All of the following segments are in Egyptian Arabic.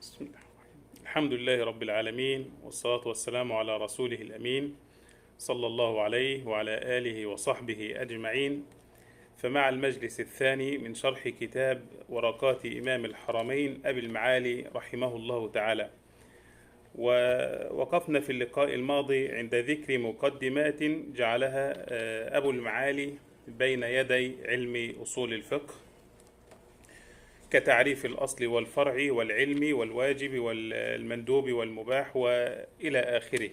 بسم الله الحمد لله رب العالمين والصلاة والسلام على رسوله الأمين صلى الله عليه وعلى آله وصحبه أجمعين فمع المجلس الثاني من شرح كتاب ورقات إمام الحرمين أبي المعالي رحمه الله تعالى ووقفنا في اللقاء الماضي عند ذكر مقدمات جعلها أبو المعالي بين يدي علم أصول الفقه كتعريف الأصل والفرع والعلم والواجب والمندوب والمباح وإلى آخره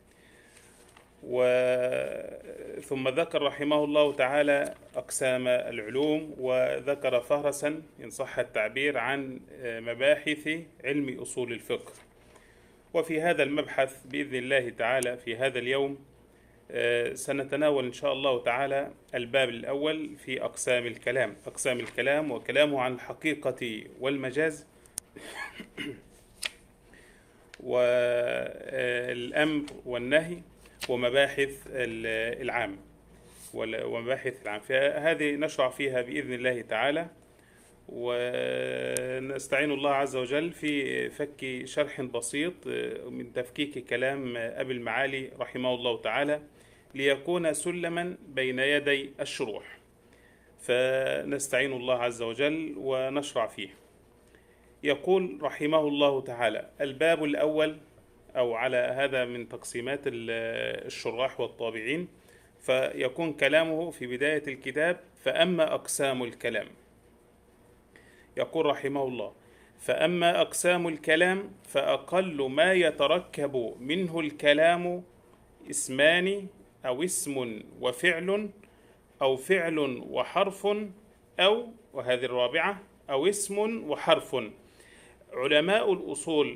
ثم ذكر رحمه الله تعالى أقسام العلوم وذكر فهرسا إن صح التعبير عن مباحث علم أصول الفقه وفي هذا المبحث بإذن الله تعالى في هذا اليوم سنتناول إن شاء الله تعالى الباب الأول في أقسام الكلام أقسام الكلام وكلامه عن الحقيقة والمجاز والأمر والنهي ومباحث العام ومباحث العام فهذه نشرع فيها بإذن الله تعالى ونستعين الله عز وجل في فك شرح بسيط من تفكيك كلام أبي المعالي رحمه الله تعالى ليكون سلما بين يدي الشروح فنستعين الله عز وجل ونشرع فيه يقول رحمه الله تعالى الباب الأول أو على هذا من تقسيمات الشراح والطابعين فيكون كلامه في بداية الكتاب فأما أقسام الكلام يقول رحمه الله فأما أقسام الكلام فأقل ما يتركب منه الكلام اسمان أو اسم وفعل أو فعل وحرف أو وهذه الرابعة أو اسم وحرف علماء الأصول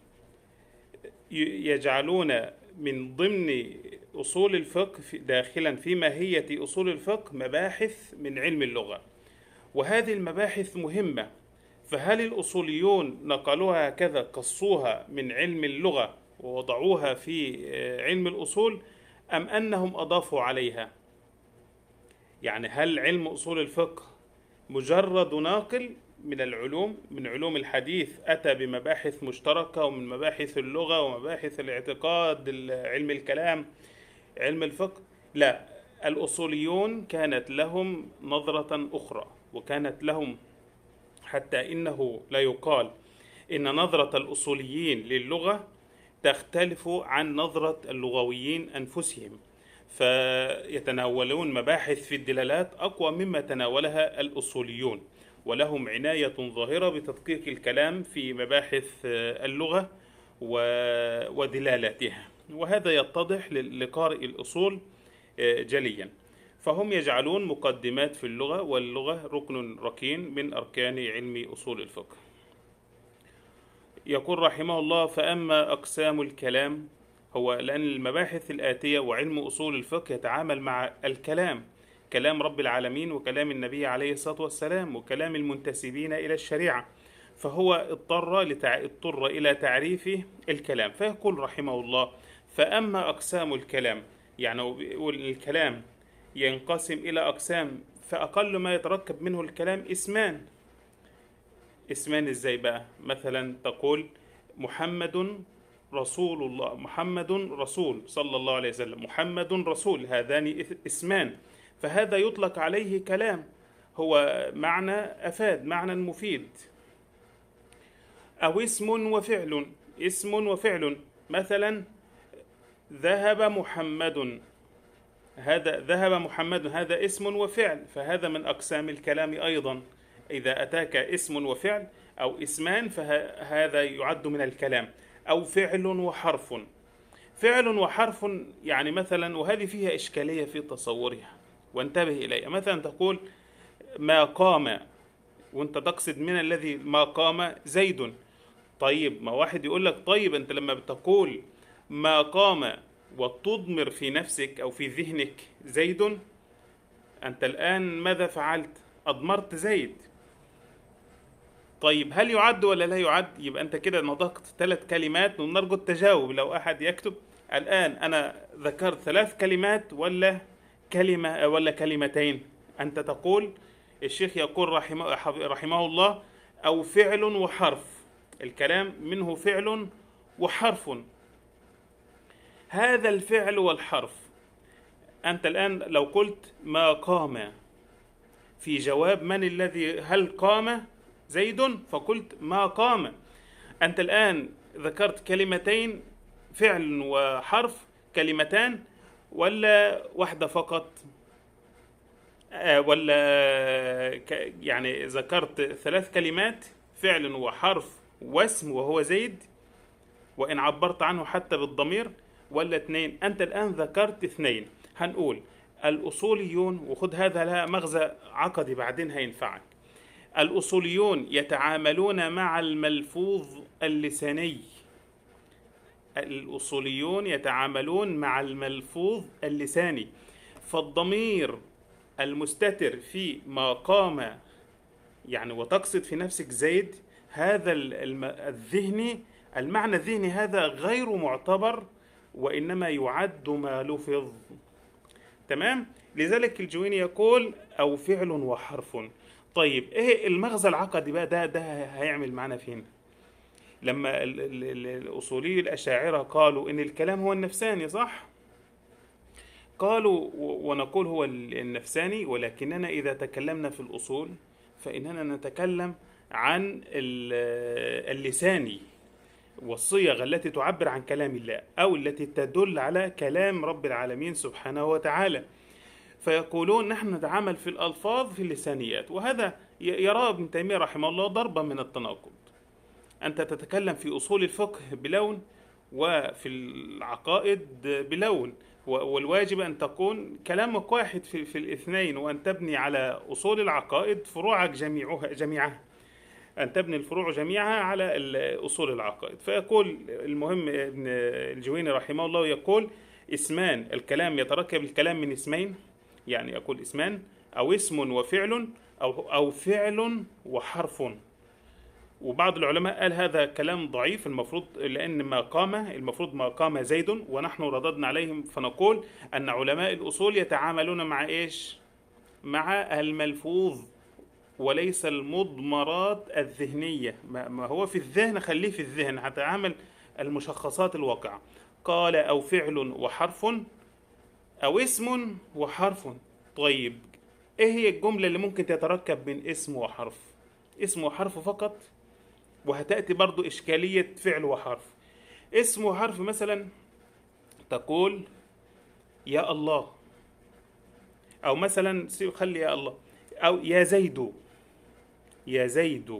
يجعلون من ضمن أصول الفقه داخلا في ماهية أصول الفقه مباحث من علم اللغة وهذه المباحث مهمة فهل الأصوليون نقلوها هكذا قصوها من علم اللغة ووضعوها في علم الأصول أم أنهم أضافوا عليها يعني هل علم أصول الفقه مجرد ناقل من العلوم من علوم الحديث أتى بمباحث مشتركة ومن مباحث اللغة ومباحث الاعتقاد علم الكلام علم الفقه لا الأصوليون كانت لهم نظرة أخرى وكانت لهم حتى إنه لا يقال إن نظرة الأصوليين للغة تختلف عن نظرة اللغويين أنفسهم فيتناولون مباحث في الدلالات أقوى مما تناولها الأصوليون ولهم عناية ظاهرة بتدقيق الكلام في مباحث اللغة ودلالاتها وهذا يتضح لقارئ الأصول جليا فهم يجعلون مقدمات في اللغة واللغة ركن ركين من أركان علم أصول الفقه يقول رحمه الله فأما أقسام الكلام هو لأن المباحث الآتية وعلم أصول الفقه يتعامل مع الكلام كلام رب العالمين وكلام النبي عليه الصلاة والسلام وكلام المنتسبين إلى الشريعة فهو اضطر لتع... اضطر إلى تعريف الكلام فيقول رحمه الله فأما أقسام الكلام يعني الكلام ينقسم إلى أقسام فأقل ما يتركب منه الكلام اسمان اسمان ازاي بقى مثلا تقول محمد رسول الله محمد رسول صلى الله عليه وسلم محمد رسول هذان اسمان فهذا يطلق عليه كلام هو معنى أفاد معنى مفيد أو اسم وفعل اسم وفعل مثلا ذهب محمد هذا ذهب محمد هذا اسم وفعل فهذا من أقسام الكلام أيضا إذا أتاك اسم وفعل أو اسمان فهذا يعد من الكلام أو فعل وحرف فعل وحرف يعني مثلا وهذه فيها إشكالية في تصورها وانتبه إليها مثلا تقول ما قام وانت تقصد من الذي ما قام زيد طيب ما واحد يقول لك طيب انت لما بتقول ما قام وتضمر في نفسك أو في ذهنك زيد أنت الآن ماذا فعلت أضمرت زيد طيب هل يعد ولا لا يعد يبقى أنت كده نطقت ثلاث كلمات ونرجو التجاوب لو أحد يكتب الآن أنا ذكرت ثلاث كلمات ولا كلمة ولا كلمتين أنت تقول الشيخ يقول رحمه, رحمه الله أو فعل وحرف الكلام منه فعل وحرف هذا الفعل والحرف أنت الآن لو قلت ما قام في جواب من الذي هل قام زيد فقلت ما قام أنت الآن ذكرت كلمتين فعل وحرف كلمتان ولا واحدة فقط آه، ولا ك- يعني ذكرت ثلاث كلمات فعل وحرف واسم وهو زيد وإن عبرت عنه حتى بالضمير ولا اثنين أنت الآن ذكرت اثنين هنقول الأصوليون وخد هذا لها مغزى عقدي بعدين هينفعك الأصوليون يتعاملون مع الملفوظ اللساني الأصوليون يتعاملون مع الملفوظ اللساني فالضمير المستتر في ما قام يعني وتقصد في نفسك زيد هذا ال- الم- الذهني المعنى الذهني هذا غير معتبر وإنما يعد ما لفظ تمام لذلك الجويني يقول أو فعل وحرف طيب إيه المغزى العقدي بقى ده ده هيعمل معنا فين لما ال- ال- ال- الأصولي الأشاعرة قالوا إن الكلام هو النفساني صح قالوا و- ونقول هو ال- النفساني ولكننا إذا تكلمنا في الأصول فإننا نتكلم عن ال- اللساني والصيغ التي تعبر عن كلام الله أو التي تدل على كلام رب العالمين سبحانه وتعالى فيقولون نحن نتعامل في الألفاظ في اللسانيات وهذا ي- يراه ابن تيمية رحمه الله ضربا من التناقض أنت تتكلم في أصول الفقه بلون وفي العقائد بلون و- والواجب أن تكون كلامك واحد في, في الاثنين وأن تبني على أصول العقائد فروعك جميعها جميعها أن تبني الفروع جميعها على ال- أصول العقائد فيقول المهم ابن الجويني رحمه الله يقول اسمان الكلام يتركب الكلام من اسمين يعني يقول اسمان أو اسم وفعل أو أو فعل وحرف وبعض العلماء قال هذا كلام ضعيف المفروض لأن ما قام المفروض ما قام زيد ونحن رددنا عليهم فنقول أن علماء الأصول يتعاملون مع إيش؟ مع الملفوظ وليس المضمرات الذهنية ما ما هو في الذهن خليه في الذهن هتعامل المشخصات الواقعة قال أو فعل وحرف أو اسم وحرف طيب إيه هي الجملة اللي ممكن تتركب من اسم وحرف اسم وحرف فقط وهتأتي برضو إشكالية فعل وحرف اسم وحرف مثلا تقول يا الله أو مثلا سي- خلي يا الله أو يا زيد يا زيد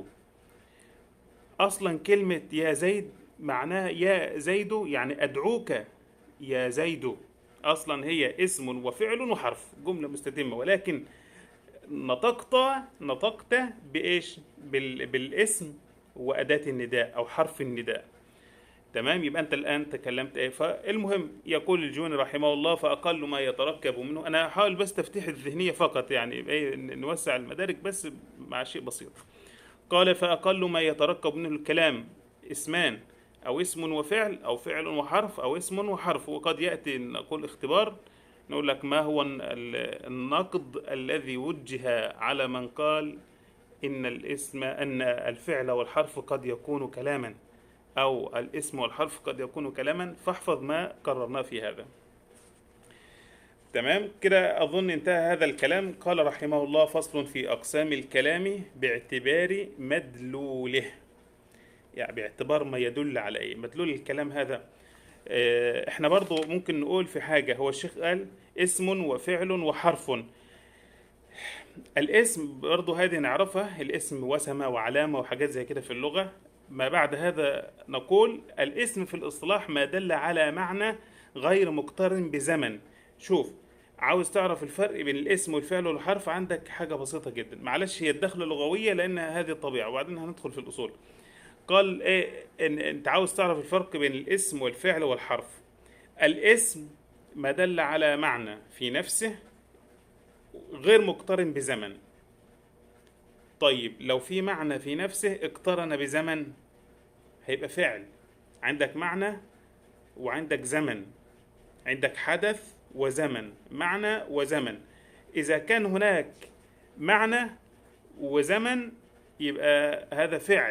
أصلا كلمة يا زيد معناها يا زيد يعني أدعوك يا زيد أصلا هي اسم وفعل وحرف جملة مستتمة ولكن نطقت نطقت بإيش بال بالاسم وأداة النداء أو حرف النداء تمام يبقى أنت الآن تكلمت إيه فالمهم يقول الجوني رحمه الله فأقل ما يتركب منه أنا هحاول بس تفتيح الذهنية فقط يعني إيه نوسع المدارك بس مع شيء بسيط قال فأقل ما يتركب منه الكلام اسمان أو اسم وفعل أو فعل وحرف أو اسم وحرف وقد يأتي نقول اختبار نقول لك ما هو ال- النقد الذي وجه على من قال إن الاسم أن الفعل والحرف قد يكون كلاما أو الاسم والحرف قد يكون كلاما فاحفظ ما قررناه في هذا تمام كده أظن انتهى هذا الكلام قال رحمه الله فصل في أقسام الكلام باعتبار مدلوله يعني باعتبار ما يدل على ايه مدلول الكلام هذا آه، احنا برضو ممكن نقول في حاجة هو الشيخ قال اسم وفعل وحرف الاسم برضو هذه نعرفها الاسم وسمة وعلامة وحاجات زي كده في اللغة ما بعد هذا نقول الاسم في الاصطلاح ما دل على معنى غير مقترن بزمن شوف عاوز تعرف الفرق بين الاسم والفعل والحرف عندك حاجة بسيطة جدا معلش هي الدخلة لغوية لأن هذه الطبيعة وبعدين هندخل في الأصول قال ايه ان انت عاوز تعرف الفرق بين الاسم والفعل والحرف الاسم ما دل على معنى في نفسه غير مقترن بزمن طيب لو في معنى في نفسه اقترن بزمن هيبقى فعل عندك معنى وعندك زمن عندك حدث وزمن معنى وزمن إذا كان هناك معنى وزمن يبقى هذا فعل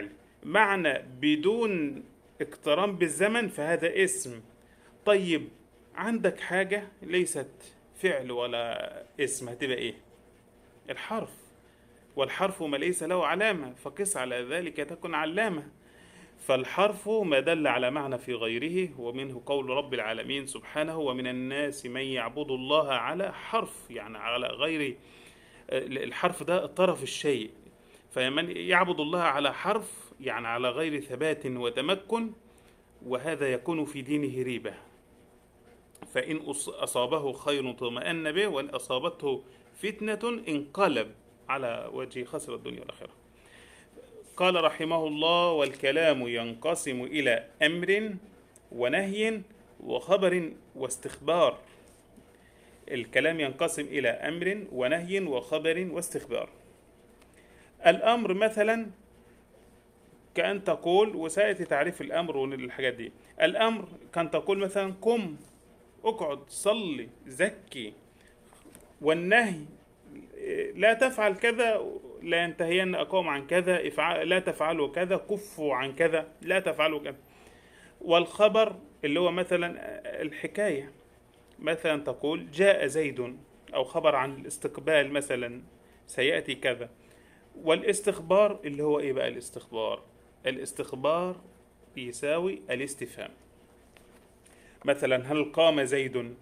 معنى بدون اقتران بالزمن فهذا اسم طيب عندك حاجة ليست فعل ولا اسم هتبقى ايه الحرف والحرف ما ليس له علامة فقس على ذلك تكن علامة فالحرف ما دل على معنى في غيره ومنه قول رب العالمين سبحانه ومن الناس من يعبد الله على حرف يعني على غير الحرف ده طرف الشيء فمن يعبد الله على حرف يعني على غير ثبات وتمكن وهذا يكون في دينه ريبة فإن أصابه خير اطمأن به وإن أصابته فتنة انقلب على وجه خسر الدنيا والآخرة قال رحمه الله والكلام ينقسم إلى أمر ونهي وخبر واستخبار الكلام ينقسم إلى أمر ونهي وخبر واستخبار الأمر مثلا كأن تقول وسائل تعريف الأمر والحاجات دي الأمر كان تقول مثلا قم اقعد صلي زكي والنهي لا تفعل كذا لا ينتهين أقوم عن كذا افعل لا تفعلوا كذا كفوا عن كذا لا تفعلوا كذا والخبر اللي هو مثلا الحكاية مثلا تقول جاء زيد أو خبر عن الاستقبال مثلا سيأتي كذا والاستخبار اللي هو إيه بقى الاستخبار الاستخبار يساوي الاستفهام مثلا هل قام زيد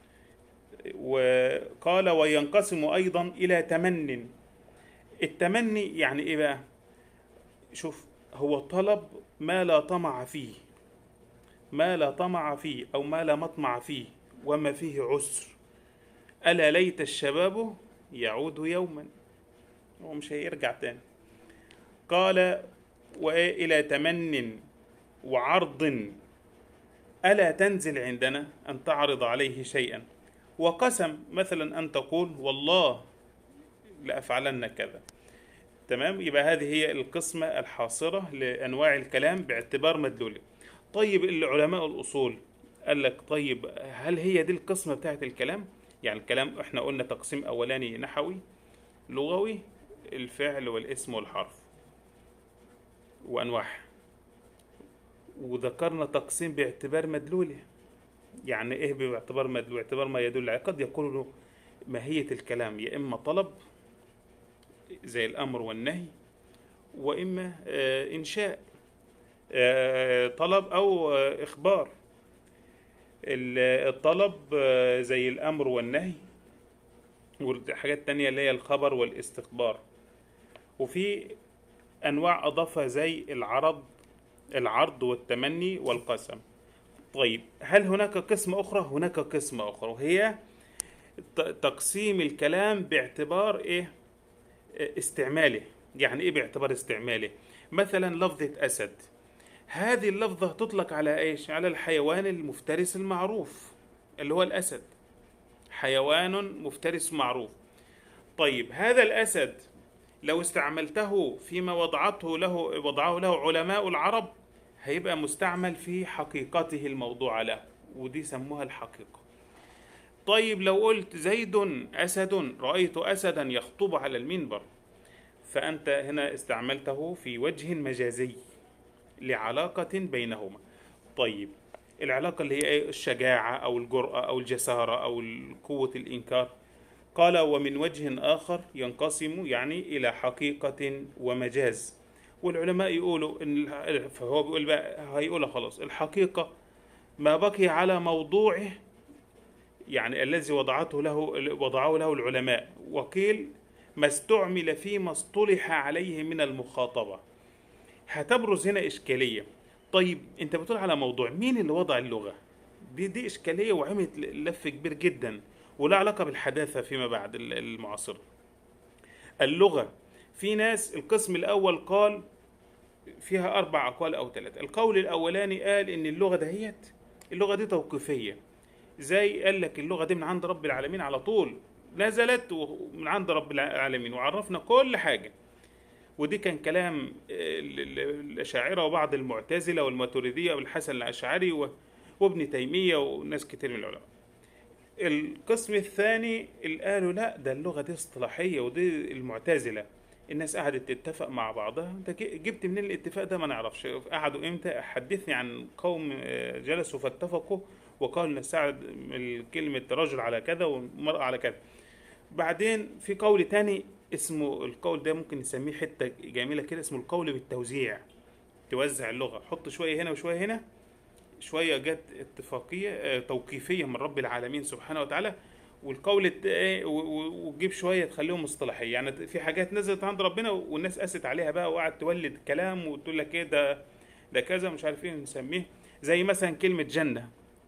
وقال وينقسم أيضا إلى تمن التمني يعني إيه بقى شوف هو طلب ما لا طمع فيه ما لا طمع فيه أو ما لا مطمع فيه وما فيه عسر ألا ليت الشباب يعود يوما هو مش هيرجع تاني قال وإلى تمن وعرض ألا تنزل عندنا أن تعرض عليه شيئا وقسم مثلا أن تقول والله لأفعلن كذا تمام يبقى هذه هي القسمة الحاصرة لأنواع الكلام باعتبار مدلوله طيب العلماء الأصول قال لك طيب هل هي دي القسمة بتاعت الكلام يعني الكلام احنا قلنا تقسيم أولاني نحوي لغوي الفعل والاسم والحرف وأنواعها وذكرنا تقسيم باعتبار مدلوله يعني ايه باعتبار مدلول باعتبار ما يدل عليه قد يكون ماهية الكلام يا إما طلب زي الأمر والنهي وإما آه إنشاء آه طلب أو آه إخبار الطلب زي الأمر والنهي والحاجات التانية اللي هي الخبر والاستخبار وفي أنواع أضافة زي العرض العرض والتمني والقسم طيب هل هناك قسمة أخرى؟ هناك قسمة أخرى وهي تقسيم الكلام باعتبار إيه؟ استعماله يعني إيه باعتبار استعماله؟ مثلا لفظة أسد هذه اللفظة تطلق على إيش؟ على الحيوان المفترس المعروف اللي هو الأسد حيوان مفترس معروف طيب هذا الأسد لو استعملته فيما وضعته له وضعه له علماء العرب هيبقى مستعمل في حقيقته الموضوع له ودي سموها الحقيقة طيب لو قلت زيد أسد رأيت أسدا يخطب على المنبر فأنت هنا استعملته في وجه مجازي لعلاقة بينهما طيب العلاقة اللي هي الشجاعة أو الجرأة أو الجسارة أو قوة الإنكار قال ومن وجه آخر ينقسم يعني إلى حقيقة ومجاز والعلماء يقولوا إن فهو بيقول بقى هيقولها خلاص الحقيقة ما بقي على موضوعه يعني الذي وضعته له وضعه له العلماء وقيل ما استعمل فيما اصطلح عليه من المخاطبة هتبرز هنا إشكالية طيب أنت بتقول على موضوع مين اللي وضع اللغة دي دي إشكالية وعملت لف كبير جدا ولا علاقة بالحداثة فيما بعد المعاصرة اللغة في ناس القسم الأول قال فيها أربع أقوال أو ثلاثة القول الأولاني قال إن اللغة دهيت اللغة دي توقيفية زي قال لك اللغة دي من عند رب العالمين على طول نزلت من عند رب العالمين وعرفنا كل حاجة ودي كان كلام الأشاعرة وبعض المعتزلة والماتريدية والحسن الأشعري وابن تيمية وناس كتير من العلماء القسم الثاني اللي قالوا لا ده اللغة دي اصطلاحية ودي المعتزلة الناس قعدت تتفق مع بعضها انت ج- جبت منين الاتفاق ده ما نعرفش قعدوا امتى حدثني عن قوم آه، جلسوا فاتفقوا وقالوا نستعد من كلمة رجل على كذا والمرأة على كذا بعدين في قول تاني اسمه القول ده ممكن نسميه حتة جميلة كده اسمه القول بالتوزيع توزع اللغة حط شوية هنا وشوية هنا شوية جت اتفاقية آه، توقيفية من رب العالمين سبحانه وتعالى والقول الت- آه، و- و- وتجيب شوية تخليهم مصطلحية يعني في حاجات نزلت عند ربنا والناس قست عليها بقى وقعدت تولد كلام وتقول لك ايه ده ده كذا مش عارف ايه نسميه زي مثلا كلمة جنة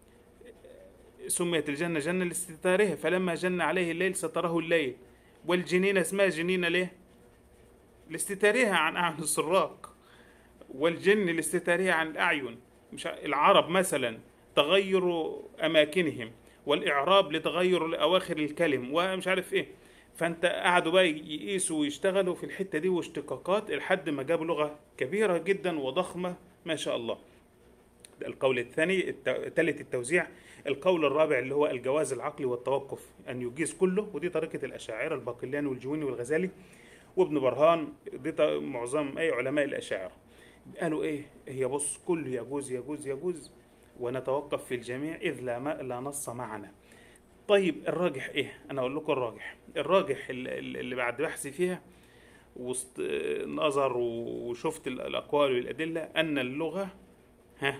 سميت الجنة جنة لاستتارها فلما جن عليه الليل ستره الليل والجنين اسمها جنين ليه؟ لاستتارها عن أعين السراق والجن لاستتارها عن الأعين مش ع- العرب مثلا تغير أماكنهم والإعراب لتغير أواخر الكلم ومش عارف إيه فأنت قعدوا بقى يقيسوا ويشتغلوا في الحتة دي واشتقاقات لحد ما جابوا لغة كبيرة جدا وضخمة ما شاء الله ده القول الثاني الت- ثالث التوزيع القول الرابع اللي هو الجواز العقلي والتوقف أن يجيز كله ودي طريقة الأشاعرة الباقلاني والجويني والغزالي وابن برهان دي ط- معظم أي علماء الأشاعرة قالوا إيه هي بص كله يجوز يجوز يجوز ونتوقف في الجميع إذ لا, ما لا نص معنا طيب الراجح إيه أنا أقول لكم الراجح الراجح ال- ال- اللي بعد بحث فيها وسط آه، نظر وشفت ال- الأقوال والأدلة أن اللغة ها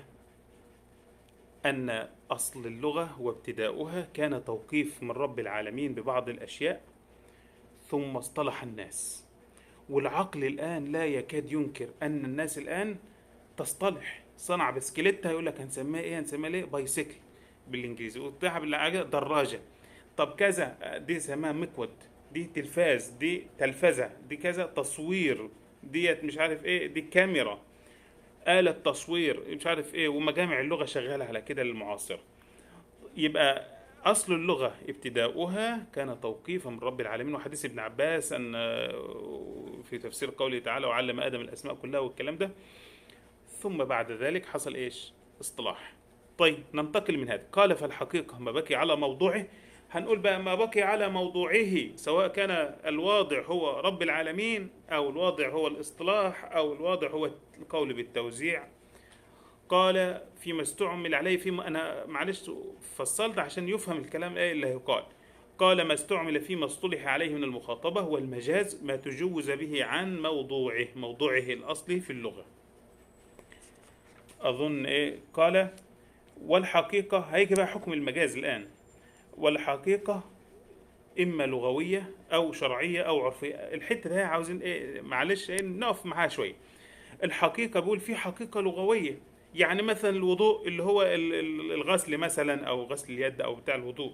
أن أصل اللغة وابتداؤها كان توقيف من رب العالمين ببعض الأشياء ثم اصطلح الناس والعقل الآن لا يكاد ينكر أن الناس الآن تصطلح صنع بسكليتها يقول لك هنسميها إيه هنسميها ليه بايسيكل بالإنجليزي وبتاع بالعجلة دراجة طب كذا دي اسمها مكود دي تلفاز دي تلفزة دي كذا تصوير ديت مش عارف ايه دي كاميرا آلة تصوير مش عارف ايه ومجامع اللغة شغالة على كده للمعاصر يبقى أصل اللغة ابتداؤها كان توقيفا من رب العالمين وحديث ابن عباس أن في تفسير قوله تعالى وعلم آدم الأسماء كلها والكلام ده ثم بعد ذلك حصل إيش اصطلاح طيب ننتقل من هذا قال فالحقيقة ما بقي على موضوعه هنقول بقى ما بقي على موضوعه سواء كان الواضع هو رب العالمين أو الواضع هو الاصطلاح أو الواضع هو القول بالتوزيع قال فيما استعمل عليه فيما أنا معلش فصلت عشان يفهم الكلام الآية اللي هيقال قال ما استعمل فيما اصطلح عليه من المخاطبة والمجاز ما تجوز به عن موضوعه موضوعه الأصلي في اللغة أظن إيه قال والحقيقة هيجي بقى حكم المجاز الآن والحقيقة إما لغوية أو شرعية أو عرفية الحتة دي عاوزين إيه معلش إيه نقف معاها شوية الحقيقة بيقول في حقيقة لغوية يعني مثلا الوضوء اللي هو ال- ال- الغسل مثلا أو غسل اليد أو بتاع الوضوء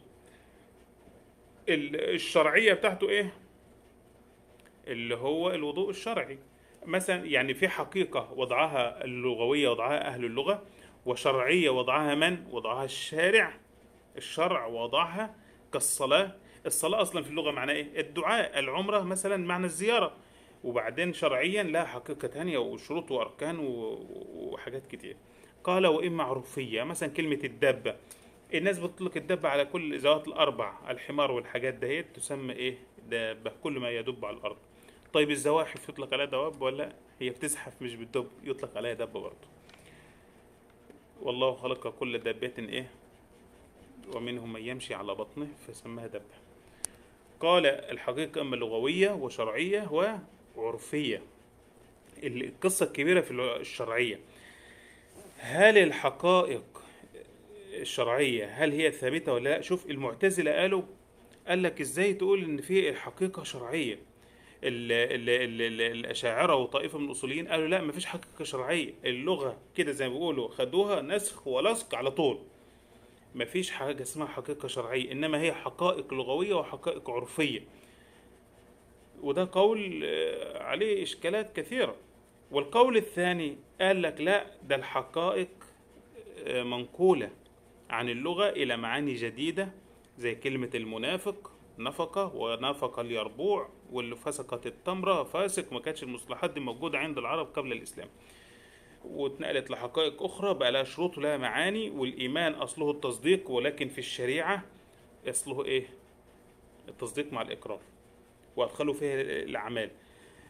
ال- الشرعية بتاعته إيه اللي هو الوضوء الشرعي مثلا يعني في حقيقة وضعها اللغوية وضعها أهل اللغة وشرعية وضعها من؟ وضعها الشارع الشرع وضعها كالصلاة الصلاة أصلا في اللغة معناه إيه؟ الدعاء العمرة مثلا معنى الزيارة وبعدين شرعيا لها حقيقة تانية وشروط وأركان و- وحاجات كتير قال وإما عرفية مثلا كلمة الدابة الناس بتطلق الدابة على كل الذوات الأربع الحمار والحاجات دهيت تسمى إيه دابة كل ما يدب على الأرض طيب الزواحف يطلق عليها دواب ولا هي بتزحف مش بتدب يطلق عليها دابة برضه والله خلق كل دابة إيه ومنهم من يمشي على بطنه فسماها دابة قال الحقيقة أما لغوية وشرعية وعرفية القصة الكبيرة في الشرعية هل الحقائق الشرعية هل هي ثابتة ولا لا شوف المعتزلة قالوا قال لك ازاي تقول ان في حقيقة شرعية ال ال ال ال الأشاعرة وطائفة من الأصوليين قالوا لا مفيش حقيقة شرعية اللغة كده زي ما بيقولوا خدوها نسخ ولصق على طول مفيش حاجة اسمها حقيقة شرعية إنما هي حقائق لغوية وحقائق عرفية وده قول آه، عليه إشكالات كثيرة والقول الثاني قال لك لا ده الحقائق آه، منقولة عن اللغة إلى معاني جديدة زي كلمة المنافق نفقة ونافق اليربوع واللي فسقت التمرة فاسق ما كانتش المصطلحات دي موجودة عند العرب قبل الإسلام واتنقلت لحقائق أخرى بقى لها شروط ولها معاني والإيمان أصله التصديق ولكن في الشريعة أصله إيه؟ التصديق مع الإقرار وأدخلوا فيها الأعمال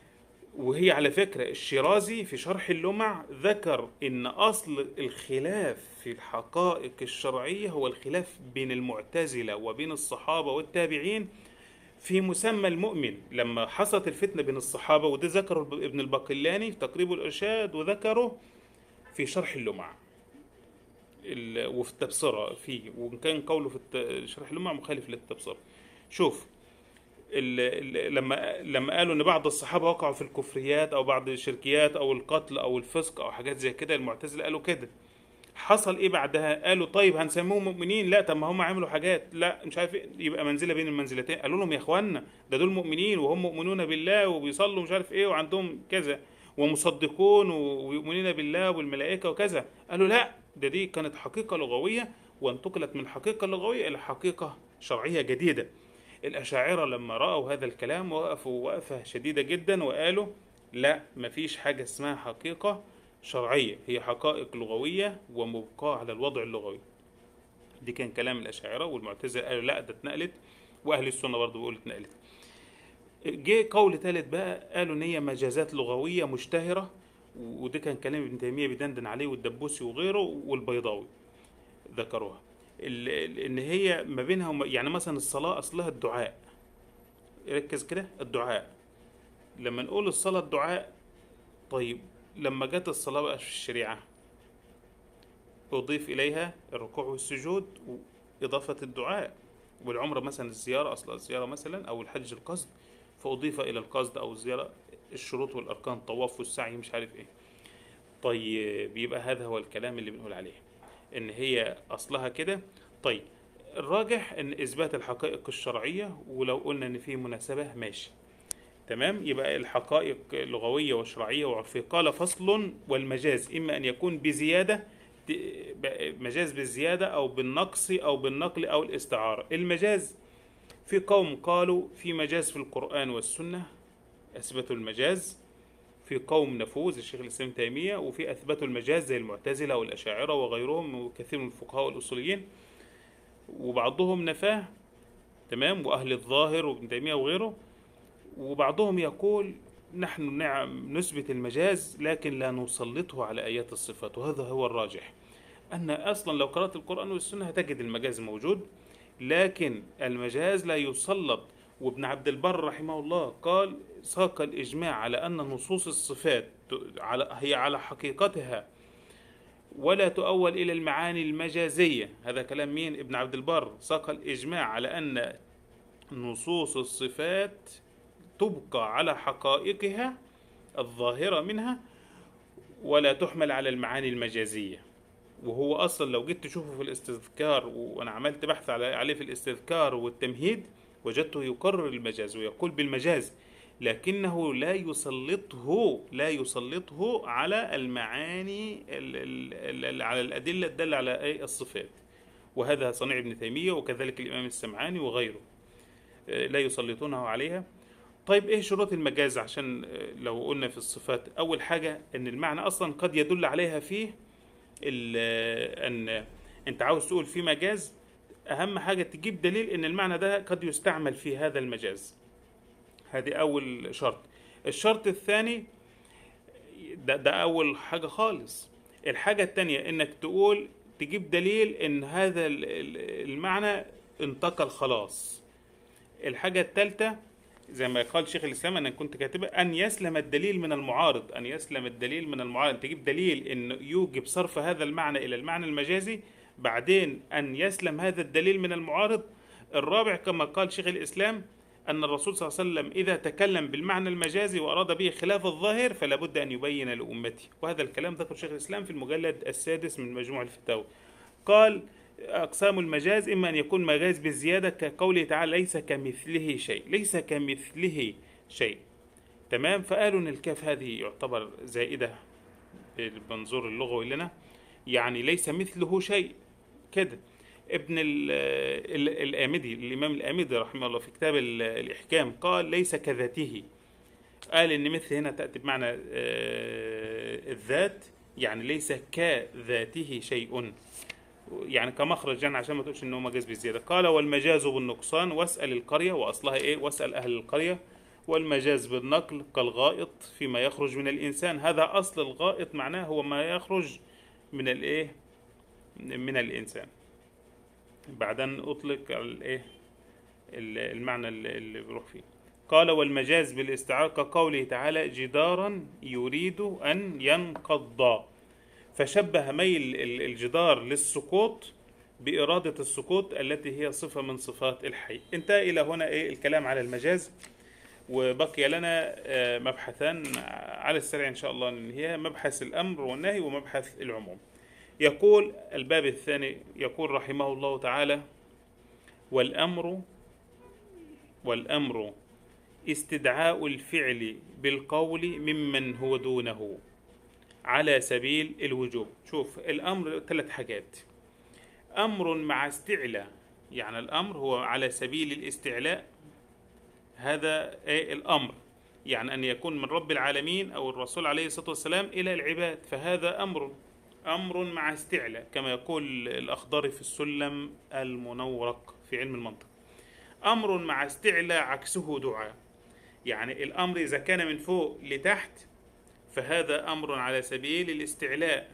وهي على فكرة الشيرازي في شرح اللمع ذكر إن أصل الخلاف في الحقائق الشرعية هو الخلاف بين المعتزلة وبين الصحابة والتابعين في مسمى المؤمن لما حصلت الفتنة بين الصحابة وده ذكره ابن الباقلاني في تقريب الإرشاد وذكره في شرح اللمع ال- وفي التبصرة فيه وإن كان قوله في الت- شرح اللمع مخالف للتبصرة شوف ال- ال- لما لما قالوا ان بعض الصحابه وقعوا في الكفريات او بعض الشركيات او القتل او الفسق او حاجات زي كده المعتزله قالوا كده حصل ايه بعدها قالوا طيب هنسميهم مؤمنين لا طب ما هم عملوا حاجات لا مش عارف ايه يبقى منزله بين المنزلتين قالوا لهم يا اخوانا ده دول مؤمنين وهم مؤمنون بالله وبيصلوا مش عارف ايه وعندهم كذا ومصدقون ويؤمنون بالله والملائكه وكذا قالوا لا ده دي كانت حقيقه لغويه وانتقلت من حقيقه لغويه الى حقيقه شرعيه جديده الأشاعرة لما رأوا هذا الكلام وقفوا وقفة شديدة جدا وقالوا لا مفيش حاجة اسمها حقيقة شرعية هي حقائق لغوية ومبقاة على الوضع اللغوي دي كان كلام الأشاعرة والمعتزلة قالوا لا ده اتنقلت وأهل السنة برضه بيقولوا اتنقلت جه قول ثالث بقى قالوا ان هي مجازات لغوية مشتهرة وده كان كلام ابن تيمية بيدندن عليه والدبوسي وغيره والبيضاوي ذكروها ال- ال- ان هي ما بينها وما يعني مثلا الصلاه اصلها الدعاء ركز كده الدعاء لما نقول الصلاه الدعاء طيب لما جت الصلاه بقى في الشريعه اضيف اليها الركوع والسجود واضافه الدعاء والعمره مثلا الزياره اصل الزياره مثلا او الحج القصد فاضيف الى القصد او الزياره الشروط والاركان الطواف والسعي مش عارف ايه طيب يبقى هذا هو الكلام اللي بنقول عليه ان هي اصلها كده طيب الراجح ان اثبات الحقائق الشرعيه ولو قلنا ان في مناسبه ماشي تمام يبقى الحقائق لغويه وشرعيه وعرفيه قال فصل والمجاز اما ان يكون بزياده ت- ب- مجاز بالزياده او بالنقص او بالنقل او الاستعاره المجاز في قوم قالوا في مجاز في القران والسنه اثبتوا المجاز في قوم نفوذ الشيخ الاسلام تيميه وفي اثبتوا المجاز زي المعتزله والاشاعره وغيرهم وكثير من الفقهاء والاصوليين وبعضهم نفاه تمام واهل الظاهر وابن تيميه وغيره وبعضهم يقول نحن نعم نثبت المجاز لكن لا نسلطه على ايات الصفات وهذا هو الراجح ان اصلا لو قرات القران والسنه هتجد المجاز موجود لكن المجاز لا يسلط وابن عبد البر رحمه الله قال ساق الإجماع على أن نصوص الصفات ت- على هي على حقيقتها ولا تؤول إلى المعاني المجازية هذا كلام مين ابن عبد البر ساق الإجماع على أن نصوص الصفات تبقى على حقائقها الظاهرة منها ولا تحمل على المعاني المجازية وهو أصلا لو جيت تشوفه في الاستذكار وأنا عملت بحث على- عليه في الاستذكار والتمهيد وجدته يقرر المجاز ويقول بالمجاز لكنه لا يسلطه لا يسلطه على المعاني ال ال ال على الأدلة الدالة على أي الصفات وهذا صنيع ابن تيمية وكذلك الإمام السمعاني وغيره آه، لا يسلطونه عليها طيب ايه شروط المجاز عشان آه، لو قلنا في الصفات اول حاجة ان المعنى اصلا قد يدل عليها فيه ال- آه، ان انت عاوز تقول في مجاز اهم حاجة تجيب دليل ان المعنى ده قد يستعمل في هذا المجاز هذه اول شرط الشرط الثاني ده, ده اول حاجة خالص الحاجة التانية انك تقول تجيب دليل ان هذا ال- ال- المعنى انتقل خلاص الحاجة الثالثة زي ما قال شيخ الإسلام أنا كنت كاتبها أن يسلم الدليل من المعارض أن يسلم الدليل من المعارض تجيب دليل أن يوجب صرف هذا المعنى إلى المعنى المجازي بعدين أن يسلم هذا الدليل من المعارض الرابع كما قال شيخ الإسلام أن الرسول صلى الله عليه وسلم إذا تكلم بالمعنى المجازي وأراد به خلاف الظاهر فلا بد أن يبين لأمته وهذا الكلام ذكر شيخ الإسلام في المجلد السادس من مجموع الفتاوى قال أقسام المجاز إما أن يكون مجاز بالزيادة كقوله تعالى ليس كمثله شيء ليس كمثله شيء تمام فقالوا إن الكاف هذه يعتبر زائدة بالمنظور اللغوي لنا يعني ليس مثله شيء كده ابن ال ال الآمدي الإمام الآمدي رحمه الله في كتاب ال- الإحكام قال ليس كذاته قال إن مثل هنا تأتي بمعنى آه، الذات يعني ليس كذاته شيء يعني كمخرج يعني عشان ما تقولش ان هو مجاز بالزياده قال والمجاز بالنقصان واسال القريه واصلها ايه واسال اهل القريه والمجاز بالنقل كالغائط فيما يخرج من الإنسان هذا أصل الغائط معناه هو ما يخرج من الإيه من الإنسان بعدين أطلق على الإيه ال- المعنى اللي اللي بيروح فيه قال والمجاز بالاستعارة كقوله تعالى جدارا يريد أن ينقض فشبه ميل ال- الجدار للسقوط بإرادة السقوط التي هي صفة من صفات الحي انتهى إلى هنا إيه الكلام على المجاز وبقي لنا آه، مبحثان على السريع إن شاء الله ننهيها مبحث الأمر والنهي ومبحث العموم يقول الباب الثاني يقول رحمه الله تعالى والأمر والأمر استدعاء الفعل بالقول ممن هو دونه على سبيل الوجوب شوف الأمر ثلاث حاجات أمر مع استعلاء يعني الأمر هو على سبيل الاستعلاء هذا إيه الأمر يعني أن يكون من رب العالمين أو الرسول عليه الصلاة والسلام إلى العباد فهذا أمر أمر مع استعلاء كما يقول الأخضر في السلم المنورق في علم المنطق أمر مع استعلاء عكسه دعاء يعني الأمر إذا كان من فوق لتحت فهذا أمر على سبيل الاستعلاء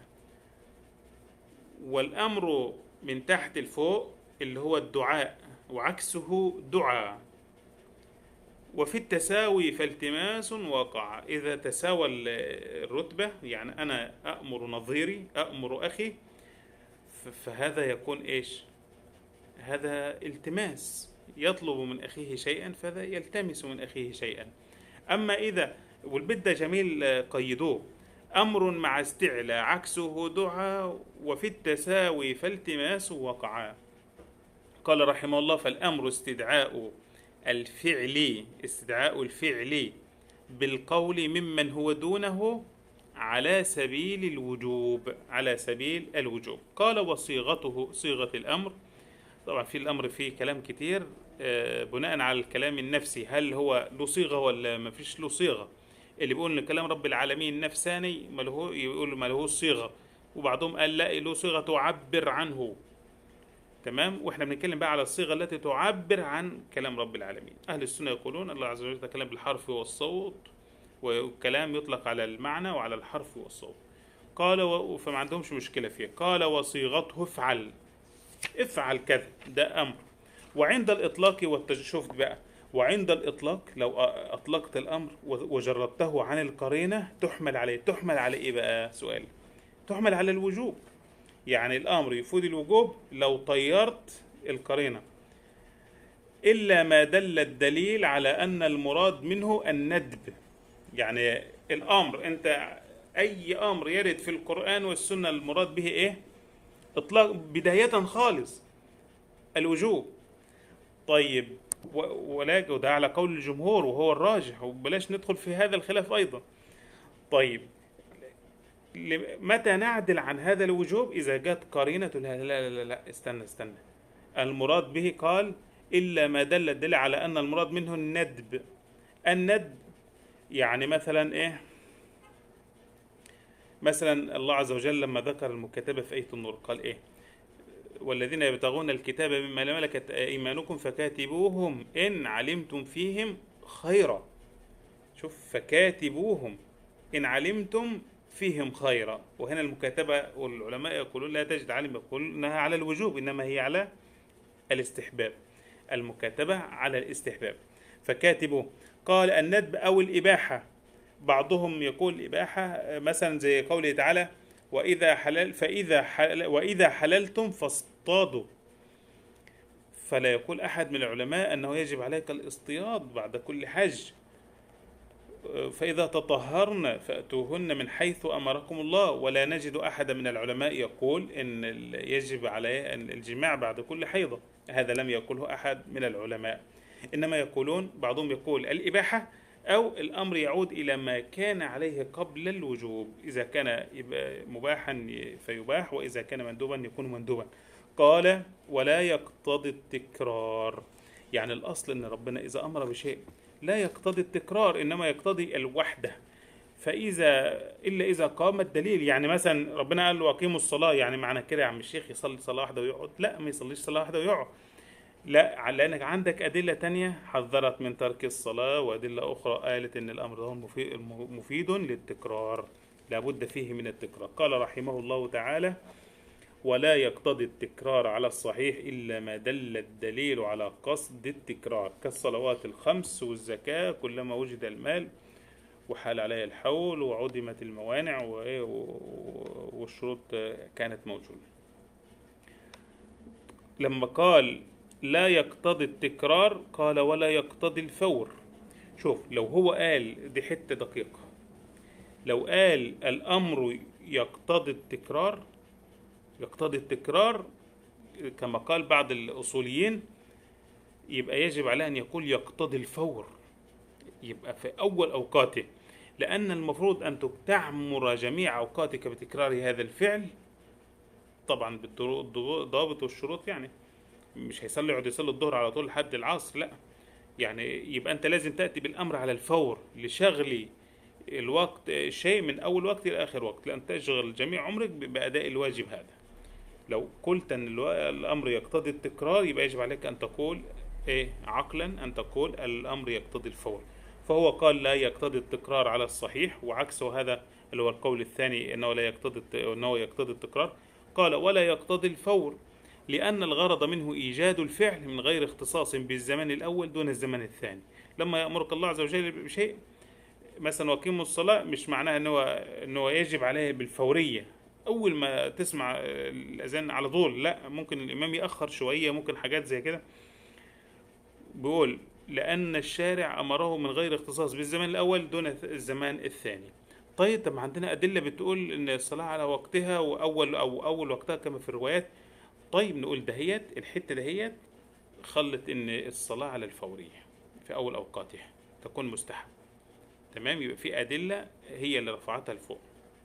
والأمر من تحت لفوق اللي هو الدعاء وعكسه دعاء وفي التساوي فالتماس وقع إذا تساوى ال- الرتبة يعني أنا أأمر نظيري أأمر أخي ف- فهذا يكون إيش هذا التماس يطلب من أخيه شيئا فهذا يلتمس من أخيه شيئا أما إذا والبيت ده جميل آه، قيدوه أمر مع استعلاء عكسه دعاء وفي التساوي فالتماس وقعا قال رحمه الله فالأمر استدعاء الفعل استدعاء الفعل بالقول ممن هو دونه على سبيل الوجوب على سبيل الوجوب قال وصيغته صيغة الأمر طبعا في الأمر فيه كلام كتير آه، بناء على الكلام النفسي هل هو له صيغة ولا ما فيش له صيغة اللي بيقول ان كلام رب العالمين نفساني ما له يقول ما له صيغة وبعضهم قال لا له صيغة تعبر عنه تمام واحنا بنتكلم بقى على الصيغه التي تعبر عن كلام رب العالمين اهل السنه يقولون الله عز وجل يتكلم بالحرف والصوت والكلام يطلق على المعنى وعلى الحرف والصوت قال و... فما عندهمش مشكله فيه قال وصيغته افعل افعل كذا ده امر وعند الاطلاق والتج... شوف بقى وعند الاطلاق لو أ- اطلقت الامر و- وجردته عن القرينه تحمل عليه تحمل على ايه بقى سؤال تحمل على الوجوب يعني الامر يفيد الوجوب لو طيرت القرينه الا ما دل الدليل على ان المراد منه الندب يعني الامر انت اي امر يرد في القران والسنه المراد به ايه اطلاق بدايه خالص الوجوب طيب و- ولكن وده على قول الجمهور وهو الراجح وبلاش ندخل في هذا الخلاف ايضا طيب ل- متى نعدل عن هذا الوجوب إذا جاءت قرينة تقول لا لا لا لا استنى استنى المراد به قال إلا ما دل الدليل على أن المراد منه الندب الندب يعني مثلا إيه مثلا الله عز وجل لما ذكر المكاتبة في آية النور قال إيه والذين يبتغون الكتاب مما ملكت أيمانكم فكاتبوهم إن علمتم فيهم خيرا شوف فكاتبوهم إن علمتم فيهم خيرا وهنا المكاتبة والعلماء يقولون لا تجد عالم يقول إنها على الوجوب إنما هي على الاستحباب المكاتبة على الاستحباب فكاتبوه قال الندب أو الإباحة بعضهم يقول الإباحة مثلا زي قوله تعالى وإذا حلل فإذا حلل وإذا حللتم فاصطادوا فلا يقول أحد من العلماء أنه يجب عليك الاصطياد بعد كل حج فإذا تطهرن فأتوهن من حيث أمركم الله ولا نجد أحد من العلماء يقول إن ال- يجب عليه أن الجماع بعد كل حيضة هذا لم يقوله أحد من العلماء إنما يقولون بعضهم يقول الإباحة أو الأمر يعود إلى ما كان عليه قبل الوجوب إذا كان يبقى مباحا فيباح وإذا كان مندوبا يكون مندوبا قال ولا يقتضي التكرار يعني الأصل أن ربنا إذا أمر بشيء لا يقتضي التكرار إنما يقتضي الوحدة فإذا إلا إذا قام الدليل يعني مثلا ربنا قال له أقيموا الصلاة يعني معنى كده يا عم الشيخ يصلي صلاة واحدة ويقعد لا ما يصليش صلاة واحدة ويقعد لا لأنك عندك أدلة تانية حذرت من ترك الصلاة وأدلة أخرى قالت إن الأمر ده مفي- مفيد للتكرار لابد فيه من التكرار قال رحمه الله تعالى ولا يقتضي التكرار على الصحيح إلا ما دل الدليل على قصد التكرار كالصلوات الخمس والزكاة كلما وجد المال وحال عليه الحول وعدمت الموانع وإيه و- والشروط كانت موجودة لما قال لا يقتضي التكرار قال ولا يقتضي الفور شوف لو هو قال دي حتة دقيقة لو قال الأمر يقتضي التكرار يقتضي التكرار كما قال بعض الأصوليين يبقى يجب عليه أن يقول يقتضي الفور يبقى في أول أوقاته لأن المفروض أن تعمر جميع أوقاتك بتكرار هذا الفعل طبعا بالضوابط والشروط يعني مش هيصلي يقعد يصلي الظهر على طول لحد العصر لا يعني يبقى أنت لازم تأتي بالأمر على الفور لشغل الوقت شيء من أول وقت إلى آخر وقت لأن تشغل جميع عمرك بأداء الواجب هذا لو قلت أن الو- الأمر يقتضي التكرار يبقى يجب عليك أن تقول إيه عقلا أن تقول الأمر يقتضي الفور فهو قال لا يقتضي التكرار على الصحيح وعكسه هذا اللي هو القول الثاني أنه لا يقتضي الت- أنه يقتضي التكرار قال ولا يقتضي الفور لأن الغرض منه إيجاد الفعل من غير اختصاص بالزمان الأول دون الزمان الثاني لما يأمرك الله عز وجل بشيء مثلا وقيموا الصلاة مش معناها ان هو ان هو يجب عليه بالفورية اول ما تسمع الاذان على طول لا ممكن الامام يأخر شوية ممكن حاجات زي كده بيقول لأن الشارع أمره من غير اختصاص بالزمان الأول دون الزمان الثاني طيب طب ما عندنا أدلة بتقول إن الصلاة على وقتها وأول أو أول وقتها كما في الروايات طيب نقول دهيت الحتة دهيت خلت إن الصلاة على الفورية في أول أوقاتها تكون مستحب تمام يبقى في أدلة هي اللي رفعتها لفوق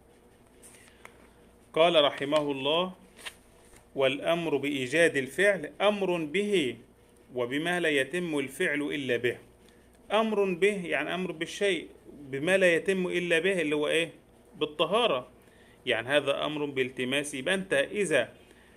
قال رحمه الله والأمر بإيجاد الفعل أمر به وبما لا يتم الفعل إلا به أمر به يعني أمر بالشيء بما لا يتم إلا به اللي هو إيه بالطهارة يعني هذا أمر بالتماس يبقى أنت إذا